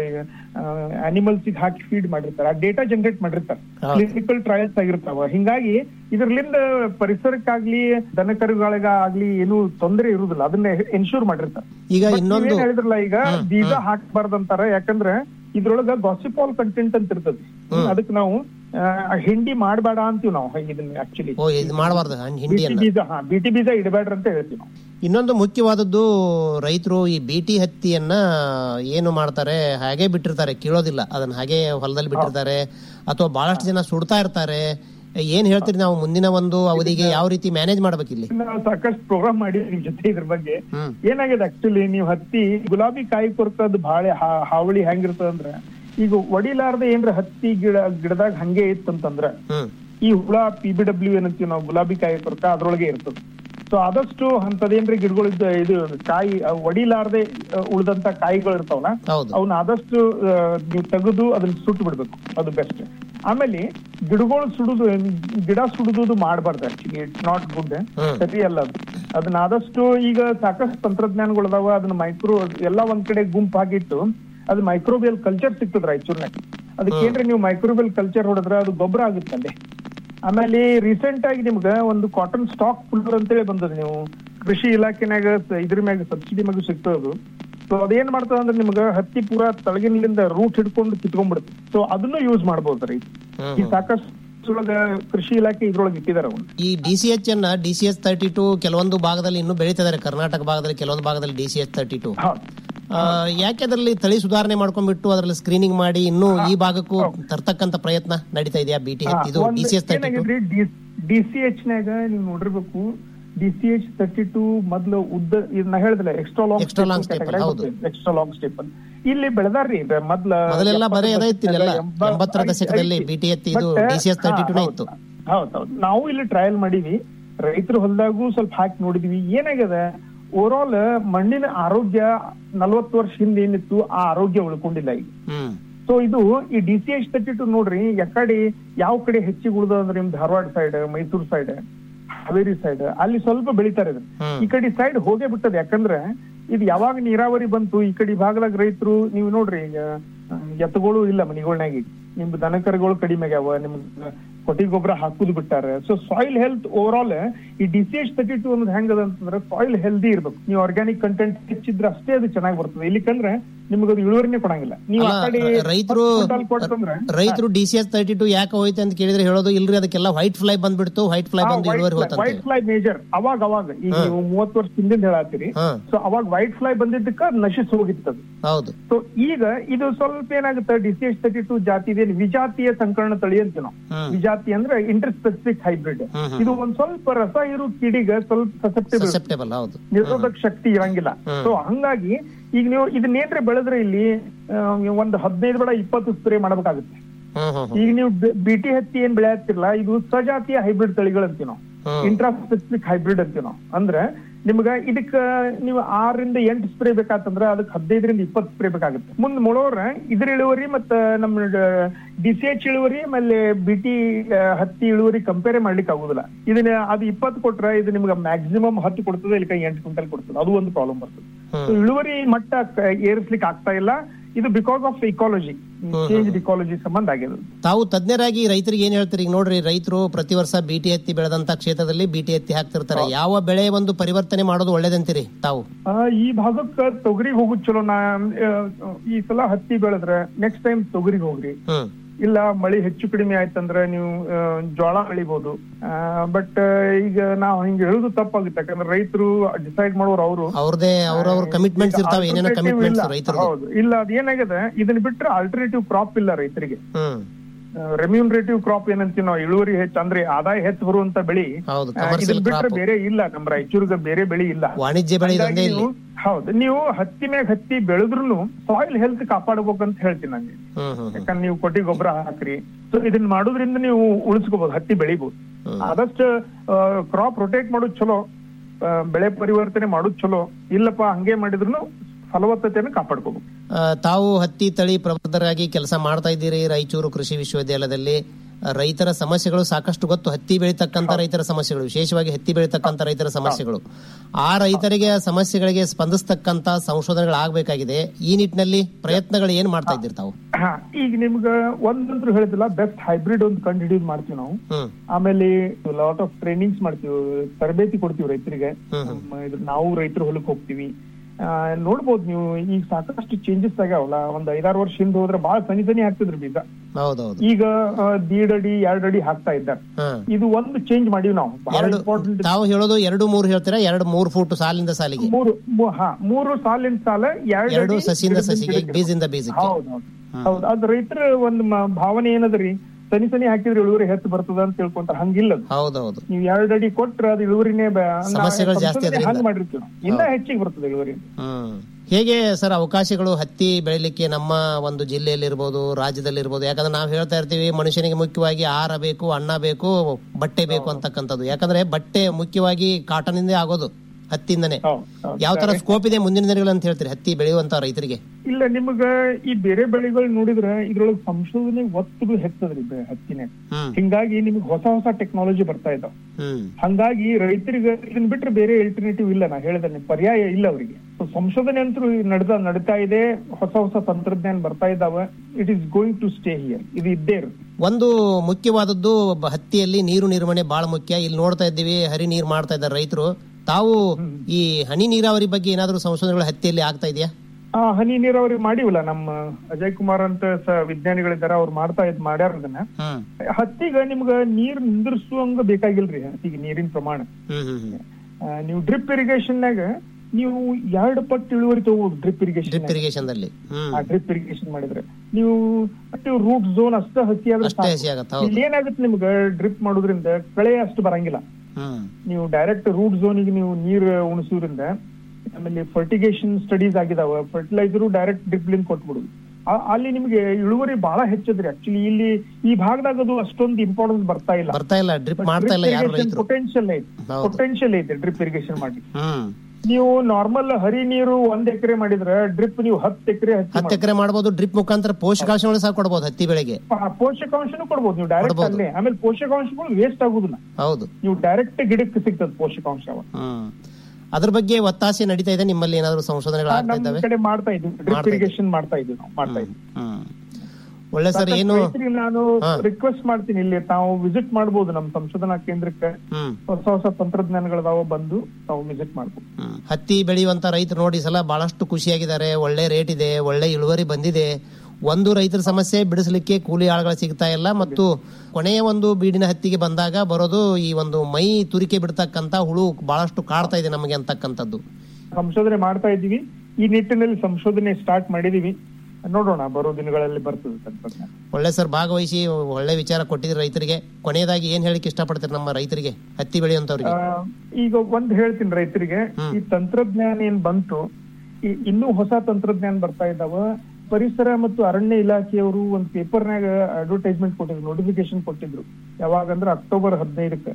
ಅನಿಮಲ್ಸ್ ಹಾಕಿ ಫೀಡ್ ಮಾಡಿರ್ತಾರೆ ಆ ಡೇಟಾ ಜನರೇಟ್ ಮಾಡಿರ್ತಾರೆ ಕ್ಲಿನಿಕಲ್ ಟ್ರಯಲ್ಸ್ ಆಗಿರ್ತಾವ ಹಿಂಗಾಗಿ ಇದ್ರಲಿಂದ ಪರಿಸರಕ್ಕಾಗ್ಲಿ ದನಕರುಗಳಿಗ ಆಗ್ಲಿ ಏನು ತೊಂದರೆ ಇರುದಿಲ್ಲ ಅದನ್ನ ಎನ್ಶೂರ್ ಮಾಡಿರ್ತಾರೆ ಈಗ But ಇನ್ನೊಂದು ನೀವೇನ್ ಹೇಳಿದ್ರಲ್ಲ ಈಗ ಬೀಜ ಹಾಕ್ಬಾರ್ದಂತಾರ ಯಾಕಂದ್ರೆ ಇದ್ರೊಳಗ ಗಾಸಿಪಾಲ್ ಕಂಟೆಂಟ್ ಅಂತ ಇರ್ತದೆ ಅದಕ್ಕೆ ನಾವು ಆ, ಹಿಂಡಿ ಮಾಡಬೇಡ ಅಂತೀವಿ ನಾವು ಇದನ್ನ ಆಕ್ಚುಲಿ ಓ ಇದು ಮಾಡಬಾರ್ದು ಹಿಂಡಿಯನ್ನ ಬೀಜ ಹಾ ಬಿಟಿ ಬೀಜ ಇಡಬೇಡ್ರಿ ಅಂತ ಹೇಳ್ತೀವಿ ನಾವು ಇನ್ನೊಂದು ಮುಖ್ಯವಾದದ್ದು ರೈತರು ಈ ಬಿಟಿ ಹತ್ತಿಯನ್ನ ಏನು ಮಾಡ್ತಾರೆ ಹಾಗೆ ಬಿಟ್ಟಿರ್ತಾರೆ ಕೀಳೋದಿಲ್ಲ ಅದನ್ನ ಹಾಗೆ ಹೊಲದಲ್ಲಿ ಬಿಟ್ಟಿರ್ತಾರೆ ಅಥವಾ ಬಹಳಷ್ಟು ಜನ ಸುಡ್ತಾ ಇರ್ತಾರೆ ಏನ್ ಹೇಳ್ತೀರಿ ನಾವು ಮುಂದಿನ ಒಂದು ಅವಧಿಗೆ ಯಾವ ರೀತಿ ಮ್ಯಾನೇಜ್ ಮಾಡ್ಬೇಕು ಇಲ್ಲಿ ನಾವು ಸಾಕಷ್ಟು ಪ್ರೋಗ್ರಾಮ್ ಮಾಡಿ ನಿಮ್ ಜೊತೆ ಇದ್ರ ಬಗ್ಗೆ ಹ್ಮ್. ಏನಾಗಿದೆ ಆಕ್ಚುಲಿ ನೀವು ಹತ್ತಿ ಗುಲಾಬಿ ಕಾಯಿ ಕೊರಕದ್ ಬಾಳೆ ಹಾ- ಹಾವಳಿ ಹೆಂಗಿರ್ತದ ಅಂದ್ರ ಈಗ ಒಡಿಲಾರ್ದೆ ಏನ್ರ ಹತ್ತಿ ಗಿಡ ಗಿಡದಾಗ ಹಂಗೆ ಇತ್ತಂತಂದ್ರ ಹ್ಮ್ ಈ ಹುಳ ಪಿ ಬಿ ಡಬ್ಲ್ಯೂ ಏನಂತೀವಿ ನಾವು ಗುಲಾಬಿ ಕಾಯಿ ಕೊರಕ ಅದ್ರೊಳಗೆ ಇರ್ತದೆ ಸೊ ಆದಷ್ಟು ಅಂತದೇನ್ರಿ ಗಿಡಗಳು ಇದ್ದ- ಇದು ಕಾಯಿ ಅವ್ ಒಡಿಲಾರ್ದೆ ಅಹ್, ಉಳ್ದಂತ ಕಾಯಿಗಳು ಇರ್ತಾವಲ್ಲ ಹೌದು ಅವನ್ನ ಆದಷ್ಟು ಅಹ್, ನೀವು ತೆಗೆದು ಅದನ್ನ ಸುಟ್ಟು ಬಿಡ್ಬೇಕು ಅದು ಬೆಸ್ಟ್ ಆಮೇಲೆ ಗಿಡಗಳು ಸುಡುದು ಗಿಡ ಸುಡುದು ಮಾಡಬಾರ್ದು ಆಕ್ಚುಲಿ ಇಟ್ಸ್ ನಾಟ್ ಗುಡ್ ಸರಿ ಅಲ್ಲ ಅದು ಅದನ್ನ ಆದಷ್ಟು ಈಗ ಸಾಕಷ್ಟು ತಂತ್ರಜ್ಞಾನಗಳದಾವ ಅದನ್ನ ಮೈಕ್ರೋ ಎಲ್ಲಾ ಒಂದ್ ಕಡೆ ಗುಂಪು ಹಾಕಿಟ್ಟು ಅದು ಮೈಕ್ರೋಬಿಯಲ್ ಕಲ್ಚರ್ ಸಿಗ್ತದ ರಾಯಚೂರ್ನಾಗ ಅದಕ್ಕೆ ಏನ್ರಿ ನೀವು ಮೈಕ್ರೋಬಿಯಲ್ ಕಲ್ಚರ್ ಹೊಡೆದ್ರೆ ಅದು ಗೊಬ್ಬರ ಆಗುತ್ತೆ ಅಲ್ಲಿ ಆಮೇಲೆ ರೀಸೆಂಟ್ ಆಗಿ ನಿಮ್ಗ ಒಂದು ಕಾಟನ್ ಸ್ಟಾಕ್ ಫುಲ್ಲರ್ ಅಂತೇಳಿ ಬಂದದ ನೀವು ಕೃಷಿ ಇಲಾಖೆನಾಗ ಸ- ಇದ್ರ ಮ್ಯಾಗ ಸಬ್ಸಿಡಿ ಮ್ಯಾಗ ಸಿಗ್ತದ ಸೊ ಅದೇನ್ ಮಾಡ್ತದ ಅಂದ್ರೆ ನಿಮ್ಗ ಹತ್ತಿ ಪೂರಾ ತಳಗಿನಿಂದ ರೂಟ್ ಹಿಡ್ಕೊಂಡು ಕಿತ್ಕೊಂಡ್ಬಿಡುತ್ತೆ ಸೊ ಅದನ್ನು ಯೂಸ್ ಮಾಡ್ಬೋದ್ರಿ ಈ ಸಾಕಷ್ಟು ಒಳಗ ಕೃಷಿ ಇಲಾಖೆ ಇದ್ರೊಳಗೆ ಇಟ್ಟಿದಾರ ಅವ್ನು ಈ ಡಿ ಸಿ ಎಚ್ ಅನ್ನ D C H thirty two ಕೆಲವೊಂದು ಭಾಗದಲ್ಲಿ ಇನ್ನೂ ಬೆಳೀತಿದ್ದಾರೆ ಕರ್ನಾಟಕ ಭಾಗದಲ್ಲಿ ಕೆಲವೊಂದು ಭಾಗದಲ್ಲಿ D C H thirty two ಯಾಕೆ ಅದರಲ್ಲಿ ತಳಿ ಸುಧಾರಣೆ ಮಾಡ್ಕೊಂಡ್ಬಿಟ್ಟು ಅದರಲ್ಲಿ ಸ್ಕ್ರೀನಿಂಗ್ ಮಾಡಿ ಇನ್ನೂ ಈ ಭಾಗಕ್ಕೂ ತರ್ತಕ್ಕಂತ ಪ್ರಯತ್ನ ನಡೀತಾ ಇದೆಯಾ ಬಿ ಟಿ ಇದು D C H thirty two D C H ನಾಗ ನೀವು ನೋಡಿರ್ಬೇಕು D C H thirty two ಮೊದ್ಲು ಉದ್ದ ಇದ್ ನಾ ಹೇಳಿದ್ರೆ extra long Extra long staple, ಹೌದು. ಎಕ್ಸ್ಟ್ರಾ ಲಾಂಗ್ ಸ್ಟೇಪಲ್ ಇಲ್ಲಿ ಬೆಳೆದಾರ್ರಿ ಇದು ಮೊದ್ಲ ಮೊದಲೆಲ್ಲ ಬರೀ ಅದೇ ಎಪ್ಪತ್ತು ಇತ್ತಿಲ್ಲ ಎಂಬ- ಎಂಬತ್ತರ ದಶಕದಲ್ಲಿ ಐತಿ. ಬಿ ಟಿ ಎತ್ ಇದು But, D C S thirty ಹಾ, ಟೂನೇ ಹೌದು. ಇತ್ತು ಹೌದೌದು ನಾವು ಇಲ್ಲಿ ಟ್ರಯಲ್ ಮಾಡಿವಿ ರೈತರ ಹೊಲದಾಗೂ ಸ್ವಲ್ಪ ಹಾಕಿ ನೋಡಿದ್ವಿ ಏನಾಗ್ಯದ ಓವರ್ ಆಲ್ ಮಣ್ಣಿನ ಆರೋಗ್ಯ ನಲ್ವತ್ತು ವರ್ಷ ಹಿಂದೆ ಏನಿತ್ತು ಆ ಆರೋಗ್ಯ ಉಳ್ಕೊಂಡಿಲ್ಲ ಈಗ ಹ್ಮ್ ಸೊ ಇದು ಈ D C H thirty two ನೋಡ್ರಿ ಯಾಕಡೆ ಯಾವ ಕಡೆ ಹೆಚ್ಚಿಗೆ ಉಳ್ದ ಅಂದ್ರೆ ನಿಮ್ Dharwad side Mysuru side Haveri side ಅಲ್ಲಿ ಸ್ವಲ್ಪ ಬೆಳಿತಾರೆ ಇದನ್ನ. ಹ್ಮ್. ಈ ಕಡೆ ಸೈಡ್ ಹೋಗೇ ಬಿಟ್ಟದ ಯಾಕಂದ್ರೆ ಇದು ಯಾವಾಗ ನೀರಾವರಿ ಬಂತು ಈ ಕಡೆ ಭಾಗದಾಗ ರೈತರು ನೀವು ನೋಡ್ರಿ ಈಗ ಆ, ಎತ್ತುಗಳು ಇಲ್ಲ ಮನಿಗಳ್ನಾಗ ಈಗ. ನಿಮ್ ದನಕರುಗಳು ಕಡಿಮೆ ಆಗ್ಯಾವ ನಿಮ್ ಕೊಟ್ಟಿ ಗೊಬ್ಬರ ಹಾಕುದು ಬಿಟ್ಟಾರ so soil health over all ಈ D C H thirty two ಅನ್ನೋದು ಹೆಂಗದ ಅಂತಂದ್ರೆ ಸಾಯಿಲ್ ಹೆಲ್ದಿ ಇರ್ಬೇಕು ನೀವು ಆರ್ಗ್ಯಾನಿಕ್ ಕಂಟೆಂಟ್ ಹೆಚ್ಚಿದ್ರೆ ಅಷ್ಟೇ ಅದು ಚೆನ್ನಾಗಿ ಬರ್ತದೆ ಇಲ್ಲಿಕಂದ್ರೆ ನಿಮ್ಗೆ ಅದು ಇಳುವರಿನೇ ಕೊಡಂಗಿಲ್ಲ ನೀವು ಆ ಕಡೆ ರೈತರು ಹತ್ತು ಕ್ವಿಂಟಾಲ್ ಕೊಡ್ತಂದ್ರೆ ರೈತರು D C S thirty two ಯಾಕೆ ಹೋಯ್ತು ಅಂತ ಕೇಳಿದ್ರೆ ಹೇಳೋದು ಇಲ್ರಿ ಅದಕ್ಕೆಲ್ಲ ವೈಟ್ ಫ್ಲೈ ಬಂದ್ಬಿಡ್ತು ವೈಟ್ ಫ್ಲೈ ಬಂದು ಇಳುವರಿ ಹೋತಂತ ವೈಟ್ ಫ್ಲೈ ಮೇಜರ್ ಅವಾಗ ಅವಾಗ ಈಗ ನೀವು ಮೂವತ್ತು ವರ್ಷ ಹಿಂದಿಂದ ಹೇಳತ್ತೀರಿ ಹಾ. ಸೊ ಅವಾಗ ವೈಟ್ ಫ್ಲೈ ಬಂದಿದ್ದಕ್ಕ ಅದ್ ನಶಿಸಿ ಹೋಗಿತ್ತು ಅದು ಹೌದು ಸೊ ಈಗ ಇದು ಸ್ವಲ್ಪ ಏನಾಗುತ್ತೆ D C H thirty two ಜಾತಿ ಇದೆ ವಿಜಾತಿಯ ಸಂಕರಣ ತಳಿ ಅಂತೀವಿ ನಾವು ಹ್ಮ್. ವಿಜಾತಿ ಅಂದ್ರೆ ಇಂಟರ್ ಸ್ಪೆಸಿಫಿಕ್ ಹೈಬ್ರಿಡ್ ಹ್ಮ್, ಹ್ಮ್. ಇದು ಒಂದ್ ಸ್ವಲ್ಪ ರಸ ಇರೋ ಕಿಡಿಗ ಸ್ವಲ್ಪ ಸಸೆಪ್ಟೇಬಲ್ ಸಸೆಪ್ಟೇಬಲ್ ಹೌದು ನಿರೋಧಕ ಶಕ್ತಿ ಇರಂಗಿಲ್ಲ ಹ್ಮ್. ಸೊ ಹಂಗಾಗಿ ಈಗ ನೀವು ಇದನ್ನೇನ್ರೆ ಬೆಳೆದ್ರೆ ಇಲ್ಲಿ ಆ, ಒಂದು ಹದಿನೈದು ಬೇಡ ಇಪ್ಪತ್ತು ಸ್ಪ್ರೇ ಮಾಡ್ಬೇಕಾಗುತ್ತೆ ಹ್ಮ್ ಹ್ಮ್ ಈಗ ನೀವು ಬಿಟಿ ಹತ್ತಿ ಏನ್ ಬೆಳೆಯತ್ತಿರಲ್ಲ ಇದು ಸಜಾತಿಯ ಹೈಬ್ರಿಡ್ ತಳಿಗಳು ಅಂತೀವಿ ನಾವು ಹ್ಮ್. ಇಂಟ್ರಾ ಸ್ಪೆಸಿಫಿಕ್ ಹೈಬ್ರಿಡ್ ಅಂತೀವಿ ನಾವು ಅಂದ್ರೆ ನಿಮ್ಗ ಇದಕ್ಕ ನೀವು ಆರರಿಂದ ಎಂಟು ಸ್ಪ್ರೇ ಬೇಕಾತಂದ್ರ ಅದಕ್ಕೆ ಹದಿನೈದರಿಂದ ಇಪ್ಪತ್ತು ಸ್ಪ್ರೇ ಬೇಕಾಗುತ್ತೆ ಮುಂದ್ ಮೊಳೋರ ಇದ್ರ ಇಳುವರಿ ಮತ್ತ ನಮ್ಮ ಡಿ ಸಿ ಎಚ್ ಇಳುವರಿ ಆಮೇಲೆ ಬಿಟಿ ಹತ್ತಿ ಇಳುವರಿ ಕಂಪೇರ್ ಮಾಡ್ಲಿಕ್ಕೆ ಆಗುದಿಲ್ಲ ಇದನ್ನ ಅದು ಇಪ್ಪತ್ತು ಕೊಟ್ರ ಇದು ನಿಮ್ಗೆ ಮ್ಯಾಕ್ಸಿಮಮ್ ಹತ್ತು ಕೊಡ್ತದೆ ಇಲ್ಲಿ ಎಂಟು ಕ್ವಿಂಟಲ್ ಕೊಡ್ತದೆ ಅದು ಒಂದು ಪ್ರಾಬ್ಲಮ್ ಬರ್ತದೆ So, ಇಳುವರಿ ಮಟ್ಟ ಕ- ಏರಿಸ್ಲಿಕ್ಕೆ ಆಗ್ತಾ ಇಲ್ಲ ಇದು because of ecology change ecology ಸಂಬಂಧ ಆಗಿದೆ ತಾವು ತಜ್ಞರಾಗಿ ರೈತರಿಗೆ ಏನ್ ಹೇಳ್ತೀರಿ ಈಗ ನೋಡ್ರಿ ರೈತರು ಪ್ರತಿ ವರ್ಷ ಬಿಟಿ ಹತ್ತಿ ಬೆಳೆದಂತ ಕ್ಷೇತ್ರದಲ್ಲಿ ಬಿಟಿ ಹತ್ತಿ ಹಾಕ್ತಿರ್ತಾರೆ ಯಾವ ಬೆಳೆ ಒಂದು ಪರಿವರ್ತನೆ ಮಾಡೋದು ಒಳ್ಳೇದಂತೀರಿ ತಾವು ಆ, ಈ ಭಾಗಕ್ಕ ತೊಗರಿ ಹೋಗುದ್ ಚಲೋ ನಾ ಆ, ಈ ಸಲ ಹತ್ತಿ ಬೆಳೆದ್ರೆ ನೆಕ್ಸ್ಟ್ ಟೈಮ್ ತೊಗರಿ ಹೋಗ್ರಿ ಹ್ಮ್ ಇಲ್ಲ ಮಳಿ ಹೆಚ್ಚು ಕಡಿಮೆ ಆಯ್ತಂದ್ರೆ ನೀವು ಆ, ಜೋಳ ಬೆಳಿಬಹುದು ಬಟ್ ಈಗ ನಾವು ಹಿಂಗೆ ಹೇಳುದು ತಪ್ಪಾಗುತ್ತೆ ಯಾಕಂದ್ರೆ ರೈತರು ಡಿಸೈಡ್ ಮಾಡೋರು ಅವರು ಅವ್ರದೇ ಅವ್ರವ್ರ ಕಮಿಟ್ಮೆಂಟ್ಸ್ ಇರ್ತಾವೆ ಏನೇನೋ ಕಮಿಟ್ಮೆಂಟ್ಸ್ ರೈತರು ಹೌದು ಇಲ್ಲ ಅದೇನಾಗಿದೆ ಇದನ್ನ ಬಿಟ್ರೆ ಆಲ್ಟರ್ನೇಟಿವ್ ಕ್ರಾಪ್ ಇಲ್ಲ ರೈತರಿಗೆ ಹ್ಮ್ ರೆಮ್ಯೂನರೇಟಿವ್ ಕ್ರಾಪ್ ಏನಂತೀವಿ ನಾವು ಇಳುವರಿ ಹೆಚ್ಚು ಅಂದ್ರೆ ಆದಾಯ ಹೆಚ್ಚು ಬರುವಂತ ಬೆಳಿ ಹೌದು ಆ, commercial ಇದನ್ನ ಬಿಟ್ರೆ crop. ಬೇರೆ ಇಲ್ಲ ನಮ್ಮ ರಾಯಚೂರ್ಗ ಬೇರೆ ಬೆಳಿ ಇಲ್ಲ ವಾಣಿಜ್ಯ ಬೆಳೆ ಇದೊಂದೇ ಹಂಗಾಗಿ ಇಲ್ಲಿ ನೀವು- ಹೌದು ನೀವು ಹತ್ತಿ ಮ್ಯಾಗ ಹತ್ತಿ ಬೆಳೆದ್ರು ಸಾಯಿಲ್ ಹೆಲ್ತ್ ಕಾಪಾಡ್ಬೇಕಂತ ಹೇಳ್ತೀನಿ ನಂಗೆ ಹ್ಮ್ ಹ್ಮ್ ಯಾಕಂದ್ರೆ ನೀವು ಕೊಟ್ಟಿ ಗೊಬ್ಬರ ಹಾಕ್ರಿ ಸೊ ಇದನ್ನ ಮಾಡೋದ್ರಿಂದ ನೀವು ಉಳಿಸ್ಕೋಬಹುದು ಹತ್ತಿ ಬೆಳಿಬಹುದು ಆದಷ್ಟು ಕ್ರಾಪ್ ರೊಟೇಟ್ ಮಾಡೋದು ಚಲೋ ಆ, ಬೆಳೆ ಪರಿವರ್ತನೆ ಮಾಡೋದು ಚಲೋ ಇಲ್ಲಪ್ಪ ಹಂಗೆ ಮಾಡಿದ್ರು ಫಲವತ್ತತೆಯನ್ನು ಕಾಪಾಡ್ಕೋಬಹುದು ಆ, ತಾವು ಹತ್ತಿ ತಳಿ ಪ್ರಬುದ್ಧರಾಗಿ ಕೆಲಸ ಮಾಡ್ತಾ ಇದ್ದೀರಿ ರಾಯಚೂರು ಕೃಷಿ ವಿಶ್ವವಿದ್ಯಾಲಯದಲ್ಲಿ ಆ, ರೈತರ ಸಮಸ್ಯೆಗಳು ಸಾಕಷ್ಟು ಗೊತ್ತು ಹತ್ತಿ ಬೆಳೀತಕ್ಕಂತ ರೈತರ ಸಮಸ್ಯೆಗಳು ವಿಶೇಷವಾಗಿ ಹತ್ತಿ ಬೆಳೀತಕ್ಕಂತ ರೈತರ ಸಮಸ್ಯೆಗಳು ಆ ರೈತರಿಗೆ ಸಮಸ್ಯೆಗಳಿಗೆ ಸ್ಪಂದಿಸ್ತಕ್ಕಂತ ಸಂಶೋಧನೆಗಳಾಗಬೇಕಾಗಿದೆ ಈ ನಿಟ್ಟಿನಲ್ಲಿ ಪ್ರಯತ್ನಗಳು ಏನ್ ಮಾಡ್ತಾ ಇದ್ದೀರಿ ತಾವು ಹಾ ಈಗ ನಿಮ್ಗ ಒಂದಂತೂ ಹೇಳಿದಿಲ್ಲ ಬೆಸ್ಟ್ ಹೈಬ್ರಿಡ್ ಒಂದು ಕಂಡು ಹಿಡಿಯೋದು ಮಾಡ್ತೀವಿ ನಾವು ಹ್ಮ್ ಆಮೇಲೆ ಲಾಟ್ ಆಫ್ ಟ್ರೈನಿಂಗ್ಸ್ ಮಾಡ್ತೀವಿ ತರಬೇತಿ ಕೊಡ್ತೀವಿ ರೈತರಿಗೆ ನಮ್ಮ ಇದ್ರ- ನಾವು ರೈತರ ಹೊಲಕ್ ಹೋಗ್ತೀವಿ ಆ, ನೋಡ್ಬೋದು ನೀವು ಈಗ ಸಾಕಷ್ಟು ಚೇಂಜಸ್ ಆಗ್ಯಾವಲ್ಲ ಒಂದ್ ಐದಾರು ವರ್ಷ ಹಿಂದೆ ಹೋದ್ರೆ ಬಹಳ ಸನಿ ಸನಿ ಹಾಕ್ತಿದ್ರು ಬೀಜ ಹೌದೌದು ಈಗ ಆ, ದೀಡ್ ಅಡಿ ಎರಡ್ ಅಡಿ ಹಾಕ್ತಾ ಇದ್ದಾರೆ ಹಾ ಇದು ಒಂದು ಚೇಂಜ್ ಮಾಡೀವಿ ನಾವು ಬಹಳ ಎರಡು ಇಂಪಾರ್ಟೆಂಟ್ ತಾವು ಹೇಳೋದು ಎರಡು ಮೂರು ಹೇಳ್ತೀರಾ ಎರಡು ಮೂರು ಫೂಟ್ ಸಾಲಿಂದ ಸಾಲಿಗೆ ಮೂರು ಮೂ- ಹಾ ಮೂರು ಸಾಲಿನ ಸಾಲ ಎರಡು ಎರಡು ಅಡಿ ಸಸಿಯಿಂದ ಗಿಡದಿಂದ ಸಸಿಗೆ ಗಿಡಕ್ಕೆ. ಬೀಜದಿಂದ ಬೀಜಕ್ಕೆ ಹೌದು ಹೌದು ಹೌದು ಅದ್ ರೈತರ ಒಂದು ಮ- ಭಾವನೆ ಏನದ್ರಿ ಸನಿ ಸನಿ ಹಾಕಿದ್ರೆ ಇಳುವರಿ ಹೆಚ್ಚು ಬರ್ತದ ಅಂತ ತಿಳ್ಕೊಂತಾರ ಹಂಗಿಲ್ಲ ಅದು. ಹೌದೌದು ನೀವು ಎರಡ್ ಅಡಿ ಕೊಟ್ರ ಅದು ಇಳುವರಿನೇ ಬ- ನಾವು ಸಮಸ್ಯೆಗಳು ಜಾಸ್ತಿ ಸಂಶೋಧನೆ ಅದರಿಂದ. ಹಂಗ್ ಮಾಡಿರ್ತೀವಿ ನಾವು. ಇನ್ನ ಹೆಚ್ಚಿಗೆ ಬರ್ತದೆ ಇಳುವರಿ ಹ್ಮ್ ಹೇಗೆ ಸರ್ ಅವಕಾಶಗಳು ಹತ್ತಿ ಬೆಳಿಲಿಕ್ಕೆ ನಮ್ಮ ಒಂದು ಜಿಲ್ಲೆಯಲ್ಲಿ ಇರ್ಬೋದು ರಾಜ್ಯದಲ್ಲಿ ಇರ್ಬೋದು ಯಾಕಂದ್ರೆ ನಾವು ಹೇಳ್ತಾ ಇರ್ತೀವಿ ಮನುಷ್ಯನಿಗೆ ಮುಖ್ಯವಾಗಿ ಆಹಾರ ಬೇಕು ಅನ್ನ ಬೇಕು ಬಟ್ಟೆ ಬೇಕು ಅಂತಕ್ಕಂಥದ್ದು ಯಾಕಂದ್ರೆ ಬಟ್ಟೆ ಮುಖ್ಯವಾಗಿ ಕಾಟನ್ ಇಂದೇ ಆಗೋದು ಹತ್ತಿಯಿಂದನೇ ಯಾವ ತರ ಸ್ಕೋಪ್ ಇದೆ ಮುಂದಿನ ದಿನಗಳು ಅಂತ ಹೇಳ್ತೀರಿ ಹತ್ತಿ ಬೆಳೆಯುವಂತ ರೈತರಿಗೆ ಇಲ್ಲ ನಿಮಗ ಈ ಬೇರೆ ಬೆಳೆಗಳು ನೋಡಿದ್ರ ಇದ್ರೊಳಗೆ ಸಂಶೋಧನೆ ಒತ್ತು ಹೆಚ್ಚದ್ರಿ ಬೆ- ಹತ್ತಿನೇ ಹಿಂಗಾಗಿ ನಿಮ್ಗೆ ಹೊಸ ಹೊಸ ಟೆಕ್ನಾಲಜಿ ಬರ್ತಾ ಇದಾವ ಹಂಗಾಗಿ ರೈತರಿಗೆ ಇದನ್ನ ಬಿಟ್ರೆ ಬೇರೆ ಆಲ್ಟರ್ನೇಟಿವ್ ಇಲ್ಲ ನಾ ಹೇಳಿದ್ರೆ ಪರ್ಯಾಯ ಇಲ್ಲ ಅವರಿಗೆ ಸಂಶೋಧನೆ ಅಂತೂ ನಡ್ದ ನಡೀತಾ ಇದೆ ಹೊಸ ಹೊಸ ತಂತ್ರಜ್ಞಾನ ಬರ್ತಾ ಇದಾವ it is going to stay here ಇದು ಇದ್ದೇ ಇರುತ್ತೆ ಒಂದು ಮುಖ್ಯವಾದದ್ದು ಬ- ಹತ್ತಿಯಲ್ಲಿ ನೀರು ನಿರ್ವಹಣೆ ಬಹಳ ಮುಖ್ಯ ಇಲ್ಲಿ ನೋಡ್ತಾ ಇದ್ದೀವಿ ಹರಿ ನೀರ್ ಮಾಡ್ತಾ ಇದ್ದಾರೆ ರೈತರು ತಾವು ಈ ಹನಿ ನೀರಾವರಿ ಬಗ್ಗೆ ಏನಾದರೂ ಸಂಶೋಧನೆಗಳು ಹತ್ತಿಯಲ್ಲಿ ಆಗ್ತಾ ಇದೆಯಾ ಆ ಹನಿ ನೀರಾವರಿ ಮಾಡಿವಲ್ಲ ನಮ್ಮ ಅಜಯ್ ಕುಮಾರ್ ಅಂತ ಸ ವಿಜ್ಞಾನಿಗಳಿದ್ದಾರೆ ಅವ್ರು ಮಾಡ್ತಾ ಇದ್ ಮಾಡ್ಯಾರ ಅದನ್ನ ಹತ್ತಿಗ ನಿಮ್ಗ ನೀರ್ ನಿಂದ್ರಿಸುವಂಗ ಬೇಕಾಗಿಲ್ರಿ ಹತ್ತಿಗೆ ನೀರಿನ ಪ್ರಮಾಣ ಆ, ನೀವು ಡ್ರಿಪ್ ಇರಿಗೇಷನ್ ನಾಗ ನೀವು ಎರಡು ಪಟ್ಟು ಇಳುವರಿ ತಗೋಬಹುದು ಡ್ರಿಪ್ ಇರಿಗೇಷನ್ ಡ್ರಿಪ್ ಇರಿಗೇಷನ್ ದಲ್ಲಿ ಹ್ಮ್ ಡ್ರಿಪ್ ಇರಿಗೇಷನ್ ಮಾಡಿದ್ರೆ ನೀವು ನೀವು ರೂಟ್ ಝೋನ್ ಅಷ್ಟ ಹಸಿ ಆದ್ರೆ ಅಷ್ಟೇ ಹಸಿ ಆಗತ್ತೆ, ಹೌದು. ಇಲ್ಲಿ ಏನಾಗುತ್ತೆ ನಿಮ್ಗೆ ಡ್ರಿಪ್ ಮಾಡೋದ್ರಿಂದ ಕಳೆ ಅಷ್ಟು ಬರಂಗಿಲ್ಲ ಹ್ಮ್ ನೀವು ಡೈರೆಕ್ಟ್ ರೂಟ್ ಝೋನಿಗೆ ನೀವು ನೀರ್ ಉಣಿಸೋದ್ರಿಂದ ಆಮೇಲೆ ಫರ್ಟಿಗೇಷನ್ ಸ್ಟಡೀಸ್ ಆಗಿದಾವ ಫರ್ಟಿಲೈಸರು ಡೈರೆಕ್ಟ್ ಡ್ರಿಪ್ ಲಿಂಕ್ ಕೊಟ್ಬಿಡುದು ಆ- ಅಲ್ಲಿ ನಿಮ್ಗೆ ಇಳುವರಿ ಬಹಳ ಹೆಚ್ಚದ್ರಿ ಆಕ್ಚುಲಿ ಇಲ್ಲಿ ಈ ಭಾಗದಾಗ ಅದು ಅಷ್ಟೊಂದು ಇಂಪಾರ್ಟೆನ್ಸ್ ಬರ್ತಾ ಇಲ್ಲ ಬರ್ತಾ ಇಲ್ಲ ಡ್ರಿಪ್ ಮಾಡ್ತಾ ಇಲ್ಲ ಯಾರು ರೈತರು ಪೊಟೆನ್ಶಿಯಲ್ ಐತಿ ಹೌದು. ಪೊಟೆನ್ಶಿಯಲ್ ಐತಿ ಡ್ರಿಪ್ ಇರಿಗೇಷನ್ ಮಾಡಿ ಹ್ಮ್ ನೀವು ನಾರ್ಮಲ್ ಹರಿ ನೀರು ಒಂದ್ ಎಕರೆ ಮಾಡಿದ್ರೆ ಡ್ರಿಪ್ ನೀವು ಹತ್ತು ಎಕರೆ ಹತ್ತು ಎಕರೆ ಮಾಡಬಹುದು ಡ್ರಿಪ್ ಮುಖಾಂತರ ಪೋಷಕಾಂಶಗಳು ಸಹ ಕೊಡಬಹುದು ಹತ್ತಿ ಬೆಳೆಗೆ ಪೋಷಕಾಂಶನೂ ಕೊಡ್ಬೋದು ನೀವು ಡೈರೆಕ್ಟ್ ಕೊಡ್ಬೋದು. ಅಲ್ಲೇ ಆಮೇಲೆ ಪೋಷಕಾಂಶಗಳು ವೇಸ್ಟ್ ಆಗುದಿಲ್ಲ ಹೌದು ನೀವು ಡೈರೆಕ್ಟ್ ಗಿಡಕ್ಕೆ ಸಿಗ್ತದ ಪೋಷಕಾಂಶ ಅವ. ಹ್ಮ್ ಅದ್ರ ಬಗ್ಗೆ ಒತ್ತಾಸೆ ನಡೀತಾ ಇದೆ ನಿಮ್ಮಲ್ಲಿ ಏನಾದ್ರು ಸಂಶೋಧನೆಗಳು ಆಗ್ತಾ ನಮ್ಮ ಇದ್ದಾವೆ ಕಡೆ ಮಾಡ್ತಾ ಇದ್ವಿ ಡ್ರಿಪ್ ಮಾಡ್ತಾ ಇರಿಗೇಷನ್ ಮಾಡ್ತಾ ಇದ್ವಿ ನಾವು ಮಾಡ್ತಾ ಇದ್ವಿ ಹ್ಮ್ ಒಳ್ಳೆ ಸರ್ ಸಾಕಷ್ಟು ಏನು ರೈತರಿಗೆ ನಾನು ರಿಕ್ವೆಸ್ಟ್ ಮಾಡ್ತೀನಿ ಇಲ್ಲಿ ತಾವು ವಿಸಿಟ್ ಮಾಡಬಹುದು ನಮ್ಮ ಸಂಶೋಧನಾ ಕೇಂದ್ರಕ್ಕೆ ಹ್ಮ್ ಹೊಸ ಹೊಸ ತಂತ್ರಜ್ಞಾನಗಳದಾವ ಬಂದು ತಾವು ವಿಸಿಟ್ ಮಾಡ್ಬೋದು ಹತ್ತಿ ಬೆಳೆಯುವಂತ ರೈತರು ನೋಡಿ ಈ ಸಲ ಬಹಳಷ್ಟು ಖುಷಿಯಾಗಿದ್ದಾರೆ ಒಳ್ಳೆ ರೇಟ್ ಇದೆ ಒಳ್ಳೆ ಇಳುವರಿ ಬಂದಿದೆ ಒಂದು ರೈತರ ಸಮಸ್ಯೆ ಬಿಡಿಸಲಿಕ್ಕೆ ಕೂಲಿ ಆಳುಗಳು ಸಿಗ್ತಾ ಇಲ್ಲ ಮತ್ತು ಕೊನೆಯ ಒಂದು ಬೀಡಿನ ಹತ್ತಿಗೆ ಬಂದಾಗ ಬರೋದು ಈ ಒಂದು ಮೈ ತುರಿಕೆ ಬಿಡ್ತಕ್ಕಂತ ಹುಳು ಬಹಳಷ್ಟು ಕಾಡ್ತಾ ಇದೆ ನಮಗೆ ಅಂತಕ್ಕಂಥದ್ದು ಸಂಶೋಧನೆ ಮಾಡ್ತಾ ಇದ್ದೀವಿ ಈ ನಿಟ್ಟಿನಲ್ಲಿ ಸಂಶೋಧನೆ ಸ್ಟಾರ್ಟ್ ಮಾಡಿದೀವಿ ನೋಡೋಣ ಬರೋ ದಿನಗಳಲ್ಲಿ ಬರ್ತದೆ ತಂತ್ರಜ್ಞಾನ ಒಳ್ಳೆ ಸರ್ ಭಾಗವಹಿಸಿ ಒಳ್ಳೆ ವಿಚಾರ ಕೊಟ್ಟಿದ್ರೆ ರೈತರಿಗೆ ಕೊನೆಯದಾಗಿ ಏನ್ ಹೇಳಿಕ್ಕೆ ಇಷ್ಟಪಡ್ತೀರಿ ನಮ್ಮ ರೈತರಿಗೆ ಹತ್ತಿ ಬೆಳೆಯುವಂತವ್ರಿಗೆ ಆ, ಈಗ ಒಂದ್ ಹೇಳ್ತೀನಿ ರೈತರಿಗೆ ಈ ತಂತ್ರಜ್ಞಾನ ಏನ್ ಬಂತು ಈ- ಇನ್ನೂ ಹೊಸ ತಂತ್ರಜ್ಞಾನ ಬರ್ತಾ ಇದ್ದಾವ ಪರಿಸರ ಮತ್ತು ಅರಣ್ಯ ಇಲಾಖೆಯವರು ಒಂದ್ ಪೇಪರ್ನಾಗ ಅಡ್ವರ್ಟೈಸ್ಮೆಂಟ್ ಕೊಟ್ಟಿದ್ರು ನೋಟಿಫಿಕೇಶನ್ ಕೊಟ್ಟಿದ್ರು ಯಾವಾಗಂದ್ರೆ ಅಕ್ಟೋಬರ್ ಹದಿನೈದಕ್ಕೆ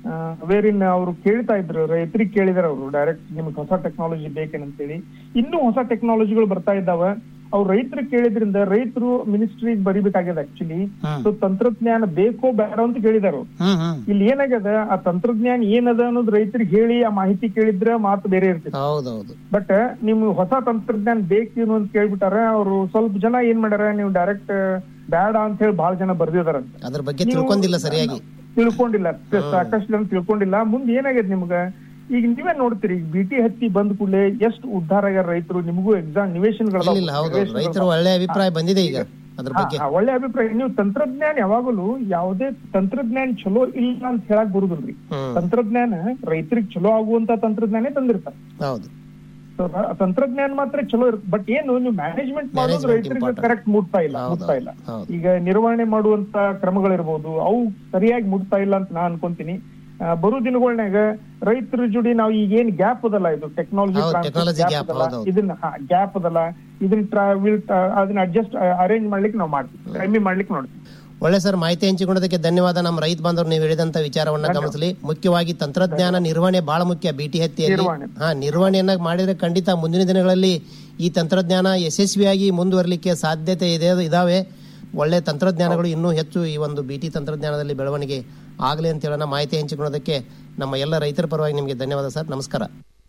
ವೇರಿನ್ ಅವರು ಕೇಳ್ತಾ ಇದ್ರು ರೈತರಿಗೆ ಕೇಳಿದಾರೆ ಅವರು ಡೈರೆಕ್ಟ್ ನಿಮ್ಗೆ ಹೊಸ ಟೆಕ್ನಾಲಜಿ ಬೇಕೇನಂತೇಳಿ ಇನ್ನೂ ಹೊಸ ಟೆಕ್ನಾಲಜಿಗಳು ಬರ್ತಾ ಇದ್ದಾವ ಅವ್ರು ರೈತರು ಕೇಳಿದ್ರಿಂದ ರೈತರು ಮಿನಿಸ್ಟ್ರಿಗೆ ಬರಿಬೇಕಾಗ್ಯದ ಆಕ್ಚುಲಿ ಸೊ ತಂತ್ರಜ್ಞಾನ ಬೇಕೋ ಬೇಡ ಅಂತ ಕೇಳಿದಾರ ಅವ್ರು ಇಲ್ಲಿ ಏನಾಗ್ಯದ ಆ ತಂತ್ರಜ್ಞಾನ ಏನದ ಅನ್ನೋದು ರೈತರಿಗೆ ಹೇಳಿ ಆ ಮಾಹಿತಿ ಕೇಳಿದ್ರೆ ಮಾತು ಬೇರೆ ಇರ್ತೈತಿ ಹೌದೌದು ಬಟ್ ನಿಮ್ ಹೊಸ ತಂತ್ರಜ್ಞಾನ ಬೇಕೇನು ಅಂತ ಕೇಳ್ಬಿಟ್ಟಾರ ಅವರು ಸ್ವಲ್ಪ ಜನ ಏನ್ ಮಾಡ್ಯಾರ ನೀವು ಡೈರೆಕ್ಟ್ ಬೇಡ ಅಂತ ಹೇಳಿ ಬಹಳ ಜನ ಬರ್ದಿದಾರಂತೆ ಅದ್ರ ಬಗ್ಗೆ ನೀವು- ತಿಳ್ಕೊಂಡಿಲ್ಲ ಸರಿಯಾಗಿ ತಿಳ್ಕೊಂಡಿಲ್ಲ ಸಾಕಷ್ಟು ಜನ ತಿಳ್ಕೊಂಡಿಲ್ಲ ಮುಂದೆ ಏನಾಗೈತೆ ನಿಮ್ಗ ಈಗ ನೀವೇ ನೋಡ್ತೀರಿ ಈಗ ಬಿಟಿ ಹತ್ತಿ ಬಂದ ಕೂಡಲೇ ಎಷ್ಟು ಉದ್ಧಾರ ಆಗ್ಯಾರ ರೈತರು ನಿಮಗೂ ಎಕ್ಸಾಮ್ ನಿವೇಶನಗಳ ಇಲ್ಲ ಹೌದು ರೈತರು ಒಳ್ಳೆ ಅಭಿಪ್ರಾಯ ಬಂದಿದೆ ಈಗ ಅದ್ರ ಬಗ್ಗೆ ಒಳ್ಳೆ ಅಭಿಪ್ರಾಯ ನೀವು ತಂತ್ರಜ್ಞಾನ ಯಾವಾಗಲೂ ಯಾವುದೇ ತಂತ್ರಜ್ಞಾನ ಚಲೋ ಇಲ್ಲ ಅಂತ ಹೇಳಕ್ ಬರುದಿಲ್ರಿ ಹ್ಮ್. ತಂತ್ರಜ್ಞಾನ ರೈತರಿಗೆ ಚಲೋ ಆಗುವಂತ ತಂತ್ರಜ್ಞಾನ ತಂದಿರ್ತಾರೆ ಹೌದು So, ರ- ತಂತ್ರಜ್ಞಾನ ಮಾತ್ರ ಚಲೋ ಇರುತ್ತೆ ಬಟ್ ಏನು ನೀವು ಮ್ಯಾನೇಜ್ಮೆಂಟ್ ಮಾಡೋದು Management ರೈತರಿಗೆ important. ಕರೆಕ್ಟ್ ಮುಟ್ತಾ ಇಲ್ಲ ಮುಟ್ತಾ ಇಲ್ಲ ಈಗ ನಿರ್ವಹಣೆ ಮಾಡುವಂತ ಕ್ರಮಗಳಿರ್ಬೋದು ಅವು ಸರಿಯಾಗಿ ಮುಟ್ತಾ ಇಲ್ಲ ಅಂತ ನಾ ಅನ್ಕೊಂತೀನಿ ಆ, ಬರೋ ದಿನಗಳನ್ಯಾಗ ರೈತರ ಜೋಡಿ ನಾವು ಈಗ ಏನ್ ಗ್ಯಾಪ್ ಅದಲ್ಲ ಇದು ಟೆಕ್ನಾಲಜಿ ಹೌದು, technology gap, ಹೌದು, ಹೌದು. ಇದನ್ನ ಗ್ಯಾಪ್ ಅದಲ್ಲ ಇದನ್ನ ಟ್ರಾವೆಲ್ ಅದನ್ನ ಅಡ್ಜಸ್ಟ್ ಅರೇಂಜ್ ಮಾಡ್ಲಿಕ್ಕೆ ನಾವು ಮಾಡ್ತೀವಿ ಕಡಿಮೆ ಮಾಡ್ಲಿಕ್ಕೆ ನೋಡ್ತೀವಿ ಒಳ್ಳೆ ಸರ್ ಮಾಹಿತಿ ಹಂಚಿಕೊಳ್ಳೋದಕ್ಕೆ ಧನ್ಯವಾದ ನಮ್ಮ ರೈತ ಬಾಂಧವರು ನೀವು ಹೇಳಿದಂತ ವಿಚಾರವನ್ನ ಗಮನಿಸಲಿ ಮುಖ್ಯವಾಗಿ ತಂತ್ರಜ್ಞಾನ ನಿರ್ವಹಣೆ ಬಹಳ ಮುಖ್ಯ ಬಿಟಿ ಹತ್ತಿಯಲ್ಲಿ ನಿರ್ವಹಣೆ. ಹಾ ನಿರ್ವಹಣೆಯನ್ನ ಮಾಡಿದ್ರೆ ಖಂಡಿತ ಮುಂದಿನ ದಿನಗಳಲ್ಲಿ ಈ ತಂತ್ರಜ್ಞಾನ ಯಶಸ್ವಿಯಾಗಿ ಮುಂದುವರಲಿಕ್ಕೆ ಸಾಧ್ಯತೆ ಇದೆ ಇದಾವೆ ಒಳ್ಳೆ ತಂತ್ರಜ್ಞಾನಗಳು ಇನ್ನೂ ಹೆಚ್ಚು ಈ ಒಂದು ಬಿಟಿ ತಂತ್ರಜ್ಞಾನದಲ್ಲಿ ಬೆಳವಣಿಗೆ ಆಗಲಿ ಅಂತ ಹೇಳೋಣ ಮಾಹಿತಿ ಹಂಚಿಕೊಳ್ಳೋದಕ್ಕೆ ನಮ್ಮ ಎಲ್ಲ ರೈತರ ಪರವಾಗಿ ನಿಮಗೆ ಧನ್ಯವಾದ ಸರ್ ನಮಸ್ಕಾರ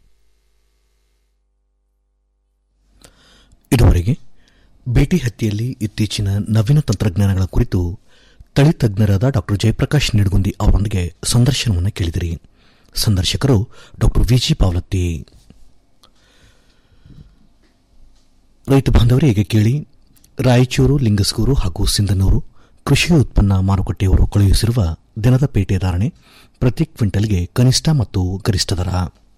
ಇದುವರೆಗೆ ಬೇಟಿ ಹತ್ತಿಯಲ್ಲಿ ಇತ್ತೀಚಿನ ನವೀನ ತಂತ್ರಜ್ಞಾನಗಳ ಕುರಿತು ತಳಿ ತಜ್ಞರಾದ ಡಾಕ್ಟರ್ ಜಯಪ್ರಕಾಶ್ ನಿಡಗುಂದಿ ಅವರೊಂದಿಗೆ ಸಂದರ್ಶನವನ್ನು ಕೇಳಿದಿರಿ ಸಂದರ್ಶಕರು ಡಾಕ್ಟರ್ ವಿಜಿ ಪಾವಲತ್ತಿ ರೈತ ಬಾಂಧವರೇ ಈಗ ಕೇಳಿ ರಾಯಚೂರು ಲಿಂಗಸ್ಗೂರು ಹಾಗೂ ಸಿಂಧನೂರು ಕೃಷಿ ಉತ್ಪನ್ನ ಮಾರುಕಟ್ಟೆಯವರು ಕಳುಹಿಸಿರುವ ದಿನದ ಪೇಟೆ ಧಾರಣೆ ಪ್ರತಿ ಕ್ವಿಂಟಲ್ಗೆ ಕನಿಷ್ಠ ಮತ್ತು ಗರಿಷ್ಠ ದರ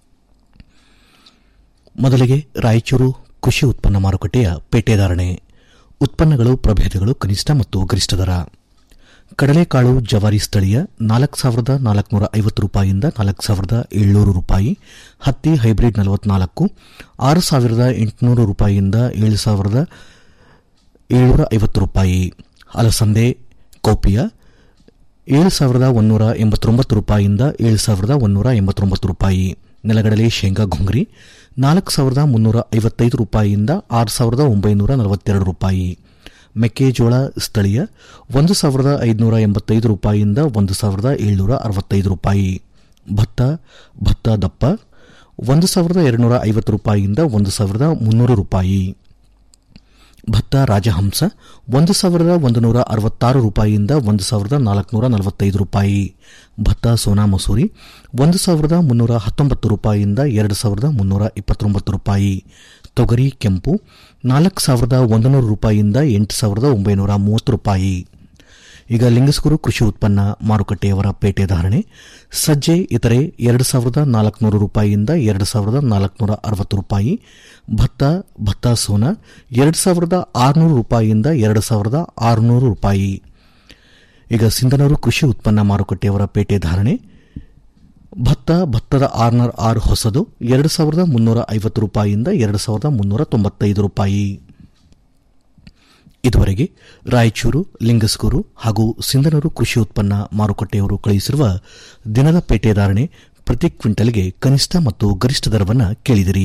ಮೊದಲಿಗೆ ರಾಯಚೂರು ಕೃಷಿ ಉತ್ಪನ್ನ ಮಾರುಕಟ್ಟೆಯ ಪೇಟೆ ಧಾರಣೆ ಉತ್ಪನ್ನಗಳು ಪ್ರಭೇದಗಳು ಕನಿಷ್ಠ ಮತ್ತು ಗರಿಷ್ಠ ದರ ಕಡಲೆಕಾಳು ಜವಾರಿ ಸ್ಥಳೀಯ ನಾಲ್ಕು ಸಾವಿರದ ನಾಲ್ಕುನೂರ ಐವತ್ತು ರೂಪಾಯಿಯಿಂದ ನಾಲ್ಕು ಸಾವಿರದ ಏಳ್ನೂರು ರೂಪಾಯಿ ಹತ್ತಿ ಹೈಬ್ರಿಡ್ ನಲವತ್ನಾಲ್ಕು ಆರು ಸಾವಿರದ ಎಂಟುನೂರು ರೂಪಾಯಿಯಿಂದ ಏಳು ಸಾವಿರದ ಏಳ್ನೂರ ಐವತ್ತು ರೂಪಾಯಿ ಅಲಸಂದೆ ಕೌಪಿಯ ಏಳು ಸಾವಿರದ ಒಂದೂರ ಎಂಬತ್ತೊಂಬತ್ತು ರೂಪಾಯಿಯಿಂದ ಏಳು ಸಾವಿರದ ಒಂದೂರ ಎಂಬತ್ತೊಂಬತ್ತು ರೂಪಾಯಿ ನೆಲಗಡಲೆ ಶೇಂಗಾ ಘುಂಗ್ರಿ ನಾಲ್ಕು ಸಾವಿರದ ಮುನ್ನೂರ ಐವತ್ತೈದು ರೂಪಾಯಿಯಿಂದ ಆರು ಸಾವಿರದ ಒಂಬೈನೂರ ನಲವತ್ತೆರಡು ರೂಪಾಯಿ ಮೆಕ್ಕೆಜೋಳ ಸ್ಥಳೀಯ ಒಂದು ಸಾವಿರದ ಐದುನೂರ ಎಂಬತ್ತೈದು ರೂಪಾಯಿಯಿಂದ ಒಂದು ಸಾವಿರದ ಏಳ್ನೂರ ಅರವತ್ತೈದು ರೂಪಾಯಿ ಭತ್ತ ಭತ್ತ ದಪ್ಪ ಒಂದು ಸಾವಿರದ ಎರಡುನೂರ ಐವತ್ತು ರೂಪಾಯಿಯಿಂದ ಒಂದು ಸಾವಿರದ ಮುನ್ನೂರು ರೂಪಾಯಿ ಭತ್ತ ರಾಜಹಂಸ ಒಂದು ಸಾವಿರದ ಒಂದು ನೂರ ಅರವತ್ತಾರು ರೂಪಾಯಿಯಿಂದ ಒಂದು ಸಾವಿರದ ನಾಲ್ಕುನೂರ ನಲವತ್ತೈದು ರೂಪಾಯಿ ಭತ್ತ ಸೋನಾ ಮಸೂರಿ ಒಂದು ಸಾವಿರದ ಮುನ್ನೂರ ಹತ್ತೊಂಬತ್ತು ರೂಪಾಯಿಯಿಂದ ಎರಡು ಸಾವಿರದ ಮುನ್ನೂರ ಇಪ್ಪತ್ತೊಂಬತ್ತು ರೂಪಾಯಿ ತೊಗರಿ ಕೆಂಪು ನಾಲ್ಕು ಸಾವಿರದ ಒಂದು ನೂರು ರೂಪಾಯಿಯಿಂದ ಎಂಟು ಸಾವಿರದ ಒಂಬೈನೂರ ಮೂವತ್ತು ರೂಪಾಯಿ ಈಗ ಲಿಂಗಸ್ಕೂರು ಕೃಷಿ ಉತ್ಪನ್ನ ಮಾರುಕಟ್ಟೆಯವರ ಪೇಟೆ ಧಾರಣೆ ಸಜ್ಜೆ ಇತರೆ ಎರಡು ಸಾವಿರದ ನಾಲ್ಕುನೂರು ರೂಪಾಯಿಯಿಂದ ಎರಡು ಸಾವಿರದ ನಾಲ್ಕುನೂರ ಅರವತ್ತು ರೂಪಾಯಿ ಭತ್ತ ಭತ್ತ ಸೋನ ಎರಡು ಸಾವಿರದ ಆರುನೂರು ರೂಪಾಯಿಯಿಂದ ಎರಡು ಸಾವಿರದ ಆರುನೂರು ರೂಪಾಯಿ ಈಗ ಸಿಂಧನೂರು ಕೃಷಿ ಉತ್ಪನ್ನ ಮಾರುಕಟ್ಟೆಯವರ ಪೇಟೆ ಧಾರಣೆ ಭತ್ತ ಭತ್ತದ ಆರ್ನರ್ ಆರು ಹೊಸದು ಎರಡು ಸಾವಿರದ ಮುನ್ನೂರ ಐವತ್ತು ರೂಪಾಯಿಯಿಂದ ಎರಡು ಸಾವಿರದ ಮುನ್ನೂರ ತೊಂಬತ್ತೈದು ರೂಪಾಯಿ ಇದುವರೆಗೆ ರಾಯಚೂರು ಲಿಂಗಸ್ಕೂರು ಹಾಗೂ ಸಿಂಧನೂರು ಕೃಷಿ ಉತ್ಪನ್ನ ಮಾರುಕಟ್ಟೆಯವರು ಕಳುಹಿಸಿರುವ ದಿನದ ಪೇಟೆ ಧಾರಣೆ ಪ್ರತಿ ಕ್ವಿಂಟಲ್ಗೆ ಕನಿಷ್ಠ ಮತ್ತು ಗರಿಷ್ಠ ದರವನ್ನು ಕೇಳಿದಿರಿ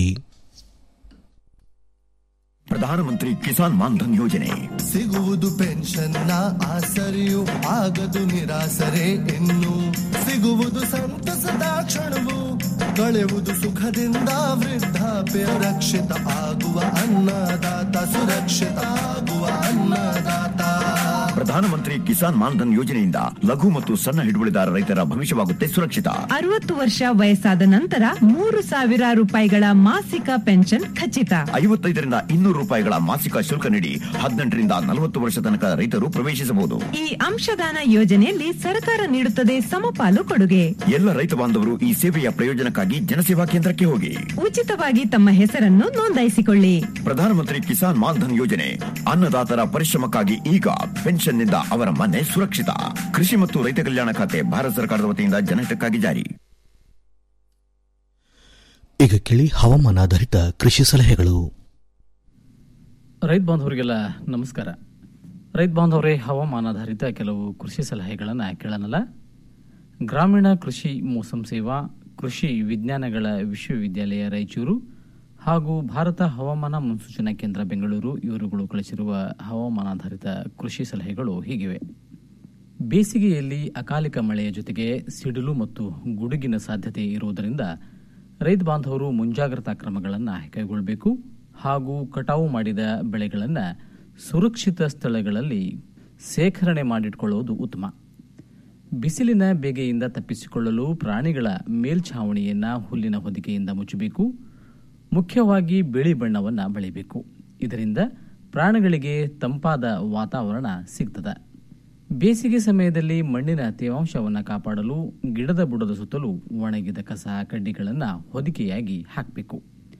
ಪ್ರಧಾನಮಂತ್ರಿ ಕಿಸಾನ್ ಮಾನ್ಧನ್ ಯೋಜನೆ ಸಿಗುವುದು ಪೆನ್ಷನ್ನ ಆಸರೆಯು ಆಗದು ನಿರಾಸರೆ ಇನ್ನು ಸಿಗುವುದು ಸಂತಸದ ಕ್ಷಣವು ಕಳೆಯುವುದು ಸುಖದಿಂದ ವೃದ್ಧಾಪ್ಯ ರಕ್ಷಿತ ಆಗುವ ಅನ್ನದಾತ ಸುರಕ್ಷಿತ ಆಗುವ ಅನ್ನದಾತ ಪ್ರಧಾನಮಂತ್ರಿ ಕಿಸಾನ್ ಮಾನ್ಧನ್ ಯೋಜನೆಯಿಂದ ಲಘು ಮತ್ತು ಸಣ್ಣ ಹಿಡುವಳಿದಾರ ರೈತರ ಭವಿಷ್ಯವಾಗುತ್ತೆ ಸುರಕ್ಷಿತ ಅರವತ್ತು ವರ್ಷ ವಯಸ್ಸಾದ ನಂತರ ಮೂರು ಸಾವಿರ ರೂಪಾಯಿಗಳ ಮಾಸಿಕ ಪೆನ್ಷನ್ ಖಚಿತ ಐವತ್ತೈದರಿಂದ ಇನ್ನೂರು ರೂಪಾಯಿಗಳ ಮಾಸಿಕ ಶುಲ್ಕ ನೀಡಿ ಹದಿನೆಂಟರಿಂದ ನಲವತ್ತು ವರ್ಷ ತನಕ ರೈತರು ಪ್ರವೇಶಿಸಬಹುದು ಈ ಅಂಶದಾನ ಯೋಜನೆಯಲ್ಲಿ ಸರ್ಕಾರ ನೀಡುತ್ತದೆ ಸಮಪಾಲು ಕೊಡುಗೆ ಎಲ್ಲ ರೈತ ಬಾಂಧವರು ಈ ಸೇವೆಯ ಪ್ರಯೋಜನಕ್ಕಾಗಿ ಜನಸೇವಾ ಕೇಂದ್ರಕ್ಕೆ ಹೋಗಿ ಉಚಿತವಾಗಿ ತಮ್ಮ ಹೆಸರನ್ನು ನೋಂದಾಯಿಸಿಕೊಳ್ಳಿ ಪ್ರಧಾನಮಂತ್ರಿ ಕಿಸಾನ್ ಮಾನ್ಧನ್ ಯೋಜನೆ ಅನ್ನದಾತರ ಪರಿಶ್ರಮಕ್ಕಾಗಿ ಈಗ ಪೆನ್ಷನ್ನಿಂದ ಅವರ ಮನೆ ಸುರಕ್ಷಿತ ಕೃಷಿ ಮತ್ತು ರೈತ ಕಲ್ಯಾಣ ಖಾತೆ ಭಾರತ ಸರ್ಕಾರದ ವತಿಯಿಂದ ಜನಹಿತಕ್ಕಾಗಿ ಜಾರಿ ಈಗ ಕೇಳಿ ಹವಾಮಾನಾಧಾರಿತ ಕೃಷಿ ಸಲಹೆಗಳು ರೈತ ಬಾಂಧವರಿಗೆಲ್ಲ ನಮಸ್ಕಾರ ರೈತ ಬಾಂಧವರೇ ಹವಾಮಾನಾಧಾರಿತ ಕೆಲವು ಕೃಷಿ ಸಲಹೆಗಳನ್ನು ಕೇಳೋಣಲ್ಲ ಗ್ರಾಮೀಣ ಕೃಷಿ ಮೋಸಂ ಸೇವಾ ಕೃಷಿ ವಿಜ್ಞಾನಗಳ ವಿಶ್ವವಿದ್ಯಾಲಯ ರಾಯಚೂರು ಹಾಗೂ ಭಾರತ ಹವಾಮಾನ ಮುನ್ಸೂಚನಾ ಕೇಂದ್ರ ಬೆಂಗಳೂರು ಇವರುಗಳು ಕಳಿಸಿರುವ ಹವಾಮಾನಾಧಾರಿತ ಕೃಷಿ ಸಲಹೆಗಳು ಹೀಗಿವೆ ಬೇಸಿಗೆಯಲ್ಲಿ ಅಕಾಲಿಕ ಮಳೆಯ ಜೊತೆಗೆ ಸಿಡಿಲು ಮತ್ತು ಗುಡುಗಿನ ಸಾಧ್ಯತೆ ಇರುವುದರಿಂದ ರೈತ ಬಾಂಧವರು ಮುಂಜಾಗ್ರತಾ ಕ್ರಮಗಳನ್ನು ಕೈಗೊಳ್ಳಬೇಕು ಹಾಗೂ ಕಟಾವು ಮಾಡಿದ ಬೆಳೆಗಳನ್ನು ಸುರಕ್ಷಿತ ಸ್ಥಳಗಳಲ್ಲಿ ಸೇಖರಣೆ ಮಾಡಿಟ್ಕೊಳ್ಳುವುದು ಉತ್ತಮ ಬಿಸಿಲಿನ ಬೇಗೆಯಿಂದ ತಪ್ಪಿಸಿಕೊಳ್ಳಲು ಪ್ರಾಣಿಗಳ ಮೇಲ್ಛಾವಣಿಯನ್ನು ಹುಲ್ಲಿನ ಹೊದಿಕೆಯಿಂದ ಮುಚ್ಚಬೇಕು ಮುಖ್ಯವಾಗಿ ಬಿಳಿ ಬಣ್ಣವನ್ನು ಬಳಿಬೇಕು ಇದರಿಂದ ಪ್ರಾಣಿಗಳಿಗೆ ತಂಪಾದ ವಾತಾವರಣ ಸಿಗ್ತದೆ ಬೇಸಿಗೆ ಸಮಯದಲ್ಲಿ ಮಣ್ಣಿನ ತೇವಾಂಶವನ್ನು ಕಾಪಾಡಲು ಗಿಡದ ಬುಡದ ಸುತ್ತಲೂ ಒಣಗಿದ ಕಸ ಕಡ್ಡಿಗಳನ್ನು ಹೊದಿಕೆಯಾಗಿ ಹಾಕಬೇಕು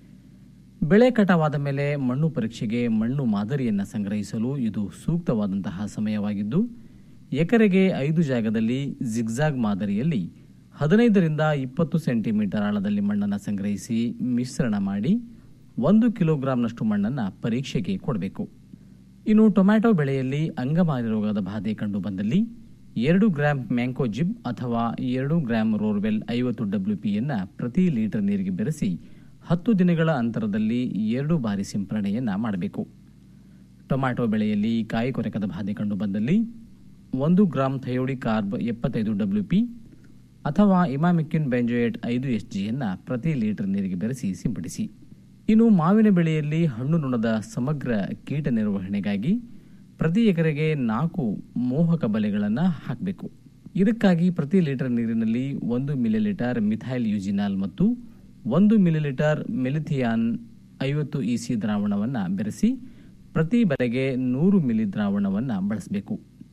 ಬೆಳೆ ಕಟಾವಾದ ಮೇಲೆ ಮಣ್ಣು ಪರೀಕ್ಷೆಗೆ ಮಣ್ಣು ಮಾದರಿಯನ್ನು ಸಂಗ್ರಹಿಸಲು ಇದು ಸೂಕ್ತವಾದಂತಹ ಸಮಯವಾಗಿದ್ದು ಎಕರೆಗೆ ಐದು ಜಾಗದಲ್ಲಿ ಜಿಗ್ಜಾಗ್ ಮಾದರಿಯಲ್ಲಿ ಹದಿನೈದರಿಂದ ಇಪ್ಪತ್ತು ಸೆಂಟಿಮೀಟರ್ ಆಳದಲ್ಲಿ ಮಣ್ಣನ್ನು ಸಂಗ್ರಹಿಸಿ ಮಿಶ್ರಣ ಮಾಡಿ ಒಂದು ಕಿಲೋಗ್ರಾಂನಷ್ಟು ಮಣ್ಣನ್ನು ಪರೀಕ್ಷೆಗೆ ಕೊಡಬೇಕು ಇನ್ನು ಟೊಮ್ಯಾಟೊ ಬೆಳೆಯಲ್ಲಿ ಅಂಗಮಾರಿ ರೋಗದ ಬಾಧೆ ಕಂಡು ಬಂದಲ್ಲಿ ಎರಡು ಗ್ರಾಂ ಮ್ಯಾಂಕೋಜಿಬ್ ಅಥವಾ ಎರಡು ಗ್ರಾಂ ರೋರ್ವೆಲ್ ಐವತ್ತು ಡಬ್ಲ್ಯೂ ಪಿಯನ್ನು ಪ್ರತಿ ಲೀಟರ್ ನೀರಿಗೆ ಬೆರೆಸಿ ಹತ್ತು ದಿನಗಳ ಅಂತರದಲ್ಲಿ ಎರಡು ಬಾರಿ ಸಿಂಪರಣೆಯನ್ನು ಮಾಡಬೇಕು ಟೊಮ್ಯಾಟೊ ಬೆಳೆಯಲ್ಲಿ ಕಾಯಿ ಕೊರಕದ ಬಾಧೆ ಕಂಡು ಬಂದಲ್ಲಿ ಒಂದು ಗ್ರಾಂ ಥಯೋಡಿ ಕಾರ್ಬ್ ಎಪ್ಪತ್ತೈದು ಡಬ್ಲ್ಯೂ ಪಿ ಅಥವಾ ಇಮಾಮಿಕ್ಕಿನ್ ಬೆಂಜೋಯೇಟ್ ಐದು ಎಸ್ ಜಿಯನ್ನು ಪ್ರತಿ ಲೀಟರ್ ನೀರಿಗೆ ಬೆರೆಸಿ ಸಿಂಪಡಿಸಿ ಇನ್ನು ಮಾವಿನ ಬೆಳೆಯಲ್ಲಿ ಹಣ್ಣು ನುಣದ ಸಮಗ್ರ ಕೀಟ ನಿರ್ವಹಣೆಗಾಗಿ ಪ್ರತಿ ಎಕರೆಗೆ ನಾಲ್ಕು ಮೋಹಕ ಬಲೆಗಳನ್ನು ಹಾಕಬೇಕು ಇದಕ್ಕಾಗಿ ಪ್ರತಿ ಲೀಟರ್ ನೀರಿನಲ್ಲಿ ಒಂದು ಮಿಲಿಲೀಟರ್ ಮಿಥೈಲ್ ಯೂಜಿನಾಲ್ ಮತ್ತು ಒಂದು ಮಿಲಿಲೀಟರ್ ಮೆಲಿಥಿಯಾನ್ ಐವತ್ತು ಇಸಿ ದ್ರಾವಣವನ್ನು ಬೆರೆಸಿ ಪ್ರತಿ ಬಲೆಗೆ ನೂರು ಮಿಲಿ ದ್ರಾವಣವನ್ನು ಬಳಸಬೇಕು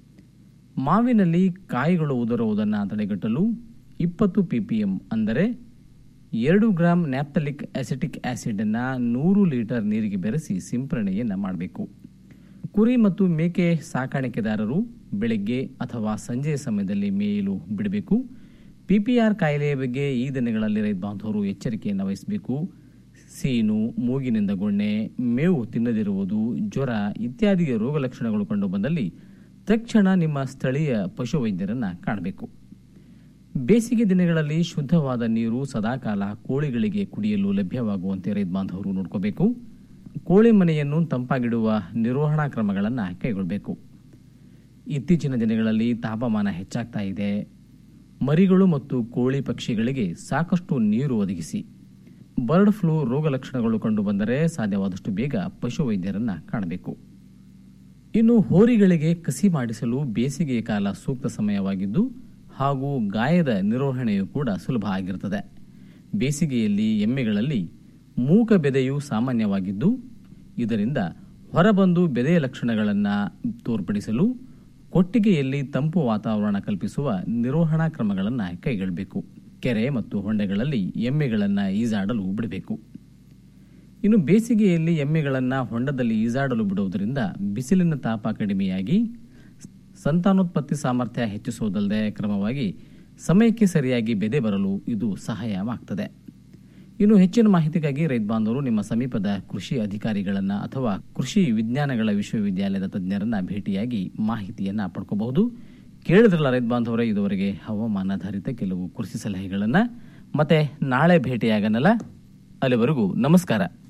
ಮಾವಿನಲ್ಲಿ ಕಾಯಿಗಳು ಉದುರುವುದನ್ನು ತಡೆಗಟ್ಟಲು ಇಪ್ಪತ್ತು ಪಿಪಿಎಂ ಅಂದರೆ ಎರಡು ಗ್ರಾಂ ನ್ಯಾಪ್ತಲಿಕ್ ಅಸಿಟಿಕ್ ಆಸಿಡನ್ನು ನೂರು ಲೀಟರ್ ನೀರಿಗೆ ಬೆರೆಸಿ ಸಿಂಪರಣೆಯನ್ನು ಮಾಡಬೇಕು ಕುರಿ ಮತ್ತು ಮೇಕೆ ಸಾಕಾಣಿಕೆದಾರರು ಬೆಳಗ್ಗೆ ಅಥವಾ ಸಂಜೆಯ ಸಮಯದಲ್ಲಿ ಮೇಯಲು ಬಿಡಬೇಕು ಪಿಪಿಆರ್ ಕಾಯಿಲೆಯ ಬಗ್ಗೆ ಈ ದಿನಗಳಲ್ಲಿ ರೈತ ಬಾಂಧವರು ಎಚ್ಚರಿಕೆಯನ್ನು ವಹಿಸಬೇಕು ಸೀನು ಮೂಗಿನಿಂದ ಗೊಣ್ಣೆ ಮೇವು ತಿನ್ನದಿರುವುದು ಜ್ವರ ಇತ್ಯಾದಿ ರೋಗ ಲಕ್ಷಣಗಳು ಕಂಡು ಬಂದಲ್ಲಿ ತಕ್ಷಣ ನಿಮ್ಮ ಸ್ಥಳೀಯ ಪಶುವೈದ್ಯರನ್ನು ಕಾಣಬೇಕು ಬೇಸಿಗೆ ದಿನಗಳಲ್ಲಿ ಶುದ್ಧವಾದ ನೀರು ಸದಾಕಾಲ ಕೋಳಿಗಳಿಗೆ ಕುಡಿಯಲು ಲಭ್ಯವಾಗುವಂತೆ ರೈತ ಬಾಂಧವರು ನೋಡ್ಕೋಬೇಕು ಕೋಳಿ ಮನೆಯನ್ನು ತಂಪಾಗಿಡುವ ನಿರ್ವಹಣಾ ಕ್ರಮಗಳನ್ನು ಕೈಗೊಳ್ಳಬೇಕು ಇತ್ತೀಚಿನ ದಿನಗಳಲ್ಲಿ ತಾಪಮಾನ ಹೆಚ್ಚಾಗ್ತಾ ಇದೆ ಮರಿಗಳು ಮತ್ತು ಕೋಳಿ ಪಕ್ಷಿಗಳಿಗೆ ಸಾಕಷ್ಟು ನೀರು ಒದಗಿಸಿ ಬರ್ಡ್ ಫ್ಲೂ ರೋಗ ಲಕ್ಷಣಗಳು ಕಂಡುಬಂದರೆ ಸಾಧ್ಯವಾದಷ್ಟು ಬೇಗ ಪಶುವೈದ್ಯರನ್ನ ಕಾಣಬೇಕು ಇನ್ನು ಹೋರಿಗಳಿಗೆ ಕಸಿ ಮಾಡಿಸಲು ಬೇಸಿಗೆಯ ಕಾಲ ಸೂಕ್ತ ಸಮಯವಾಗಿದ್ದು ಹಾಗೂ ಗಾಯದ ನಿರ್ವಹಣೆಯೂ ಕೂಡ ಸುಲಭ ಆಗಿರುತ್ತದೆ ಬೇಸಿಗೆಯಲ್ಲಿ ಎಮ್ಮೆಗಳಲ್ಲಿ ಮೂಕ ಬೆದೆಯು ಸಾಮಾನ್ಯವಾಗಿದ್ದು ಇದರಿಂದ ಹೊರಬಂದು ಬೆದೆಯ ಲಕ್ಷಣಗಳನ್ನು ತೋರ್ಪಡಿಸಲು ಕೊಟ್ಟಿಗೆಯಲ್ಲಿ ತಂಪು ವಾತಾವರಣ ಕಲ್ಪಿಸುವ ನಿರ್ವಹಣಾ ಕ್ರಮಗಳನ್ನು ಕೈಗೊಳ್ಳಬೇಕು ಕೆರೆ ಮತ್ತು ಹೊಂಡೆಗಳಲ್ಲಿ ಎಮ್ಮೆಗಳನ್ನು ಈಜಾಡಲು ಬಿಡಬೇಕು ಇನ್ನು ಬೇಸಿಗೆಯಲ್ಲಿ ಎಮ್ಮೆಗಳನ್ನು ಹೊಂಡದಲ್ಲಿ ಈಜಾಡಲು ಬಿಡುವುದರಿಂದ ಬಿಸಿಲಿನ ತಾಪ ಕಡಿಮೆಯಾಗಿ ಸಂತಾನೋತ್ಪತ್ತಿ ಸಾಮರ್ಥ್ಯ ಹೆಚ್ಚಿಸುವುದಲ್ಲದೆ ಕ್ರಮವಾಗಿ ಸಮಯಕ್ಕೆ ಸರಿಯಾಗಿ ಬೆದೆ ಬರಲು ಇದು ಸಹಾಯವಾಗ್ತದೆ ಇನ್ನು ಹೆಚ್ಚಿನ ಮಾಹಿತಿಗಾಗಿ ರೈತ ಬಾಂಧವರು ನಿಮ್ಮ ಸಮೀಪದ ಕೃಷಿ ಅಧಿಕಾರಿಗಳನ್ನ ಅಥವಾ ಕೃಷಿ ವಿಜ್ಞಾನಗಳ ವಿಶ್ವವಿದ್ಯಾಲಯದ ತಜ್ಞರನ್ನ ಭೇಟಿಯಾಗಿ ಮಾಹಿತಿಯನ್ನ ಪಡ್ಕೋಬಹುದು ಕೇಳಿದ್ರಲ್ಲ ರೈತ ಬಾಂಧವರೇ ಇದುವರೆಗೆ ಹವಾಮಾನಾಧಾರಿತ ಕೆಲವು ಕೃಷಿ ಸಲಹೆಗಳನ್ನ ಮತ್ತೆ ನಾಳೆ ಭೇಟಿಯಾಗನಲ್ಲ ಅಲ್ಲಿವರೆಗೂ ನಮಸ್ಕಾರ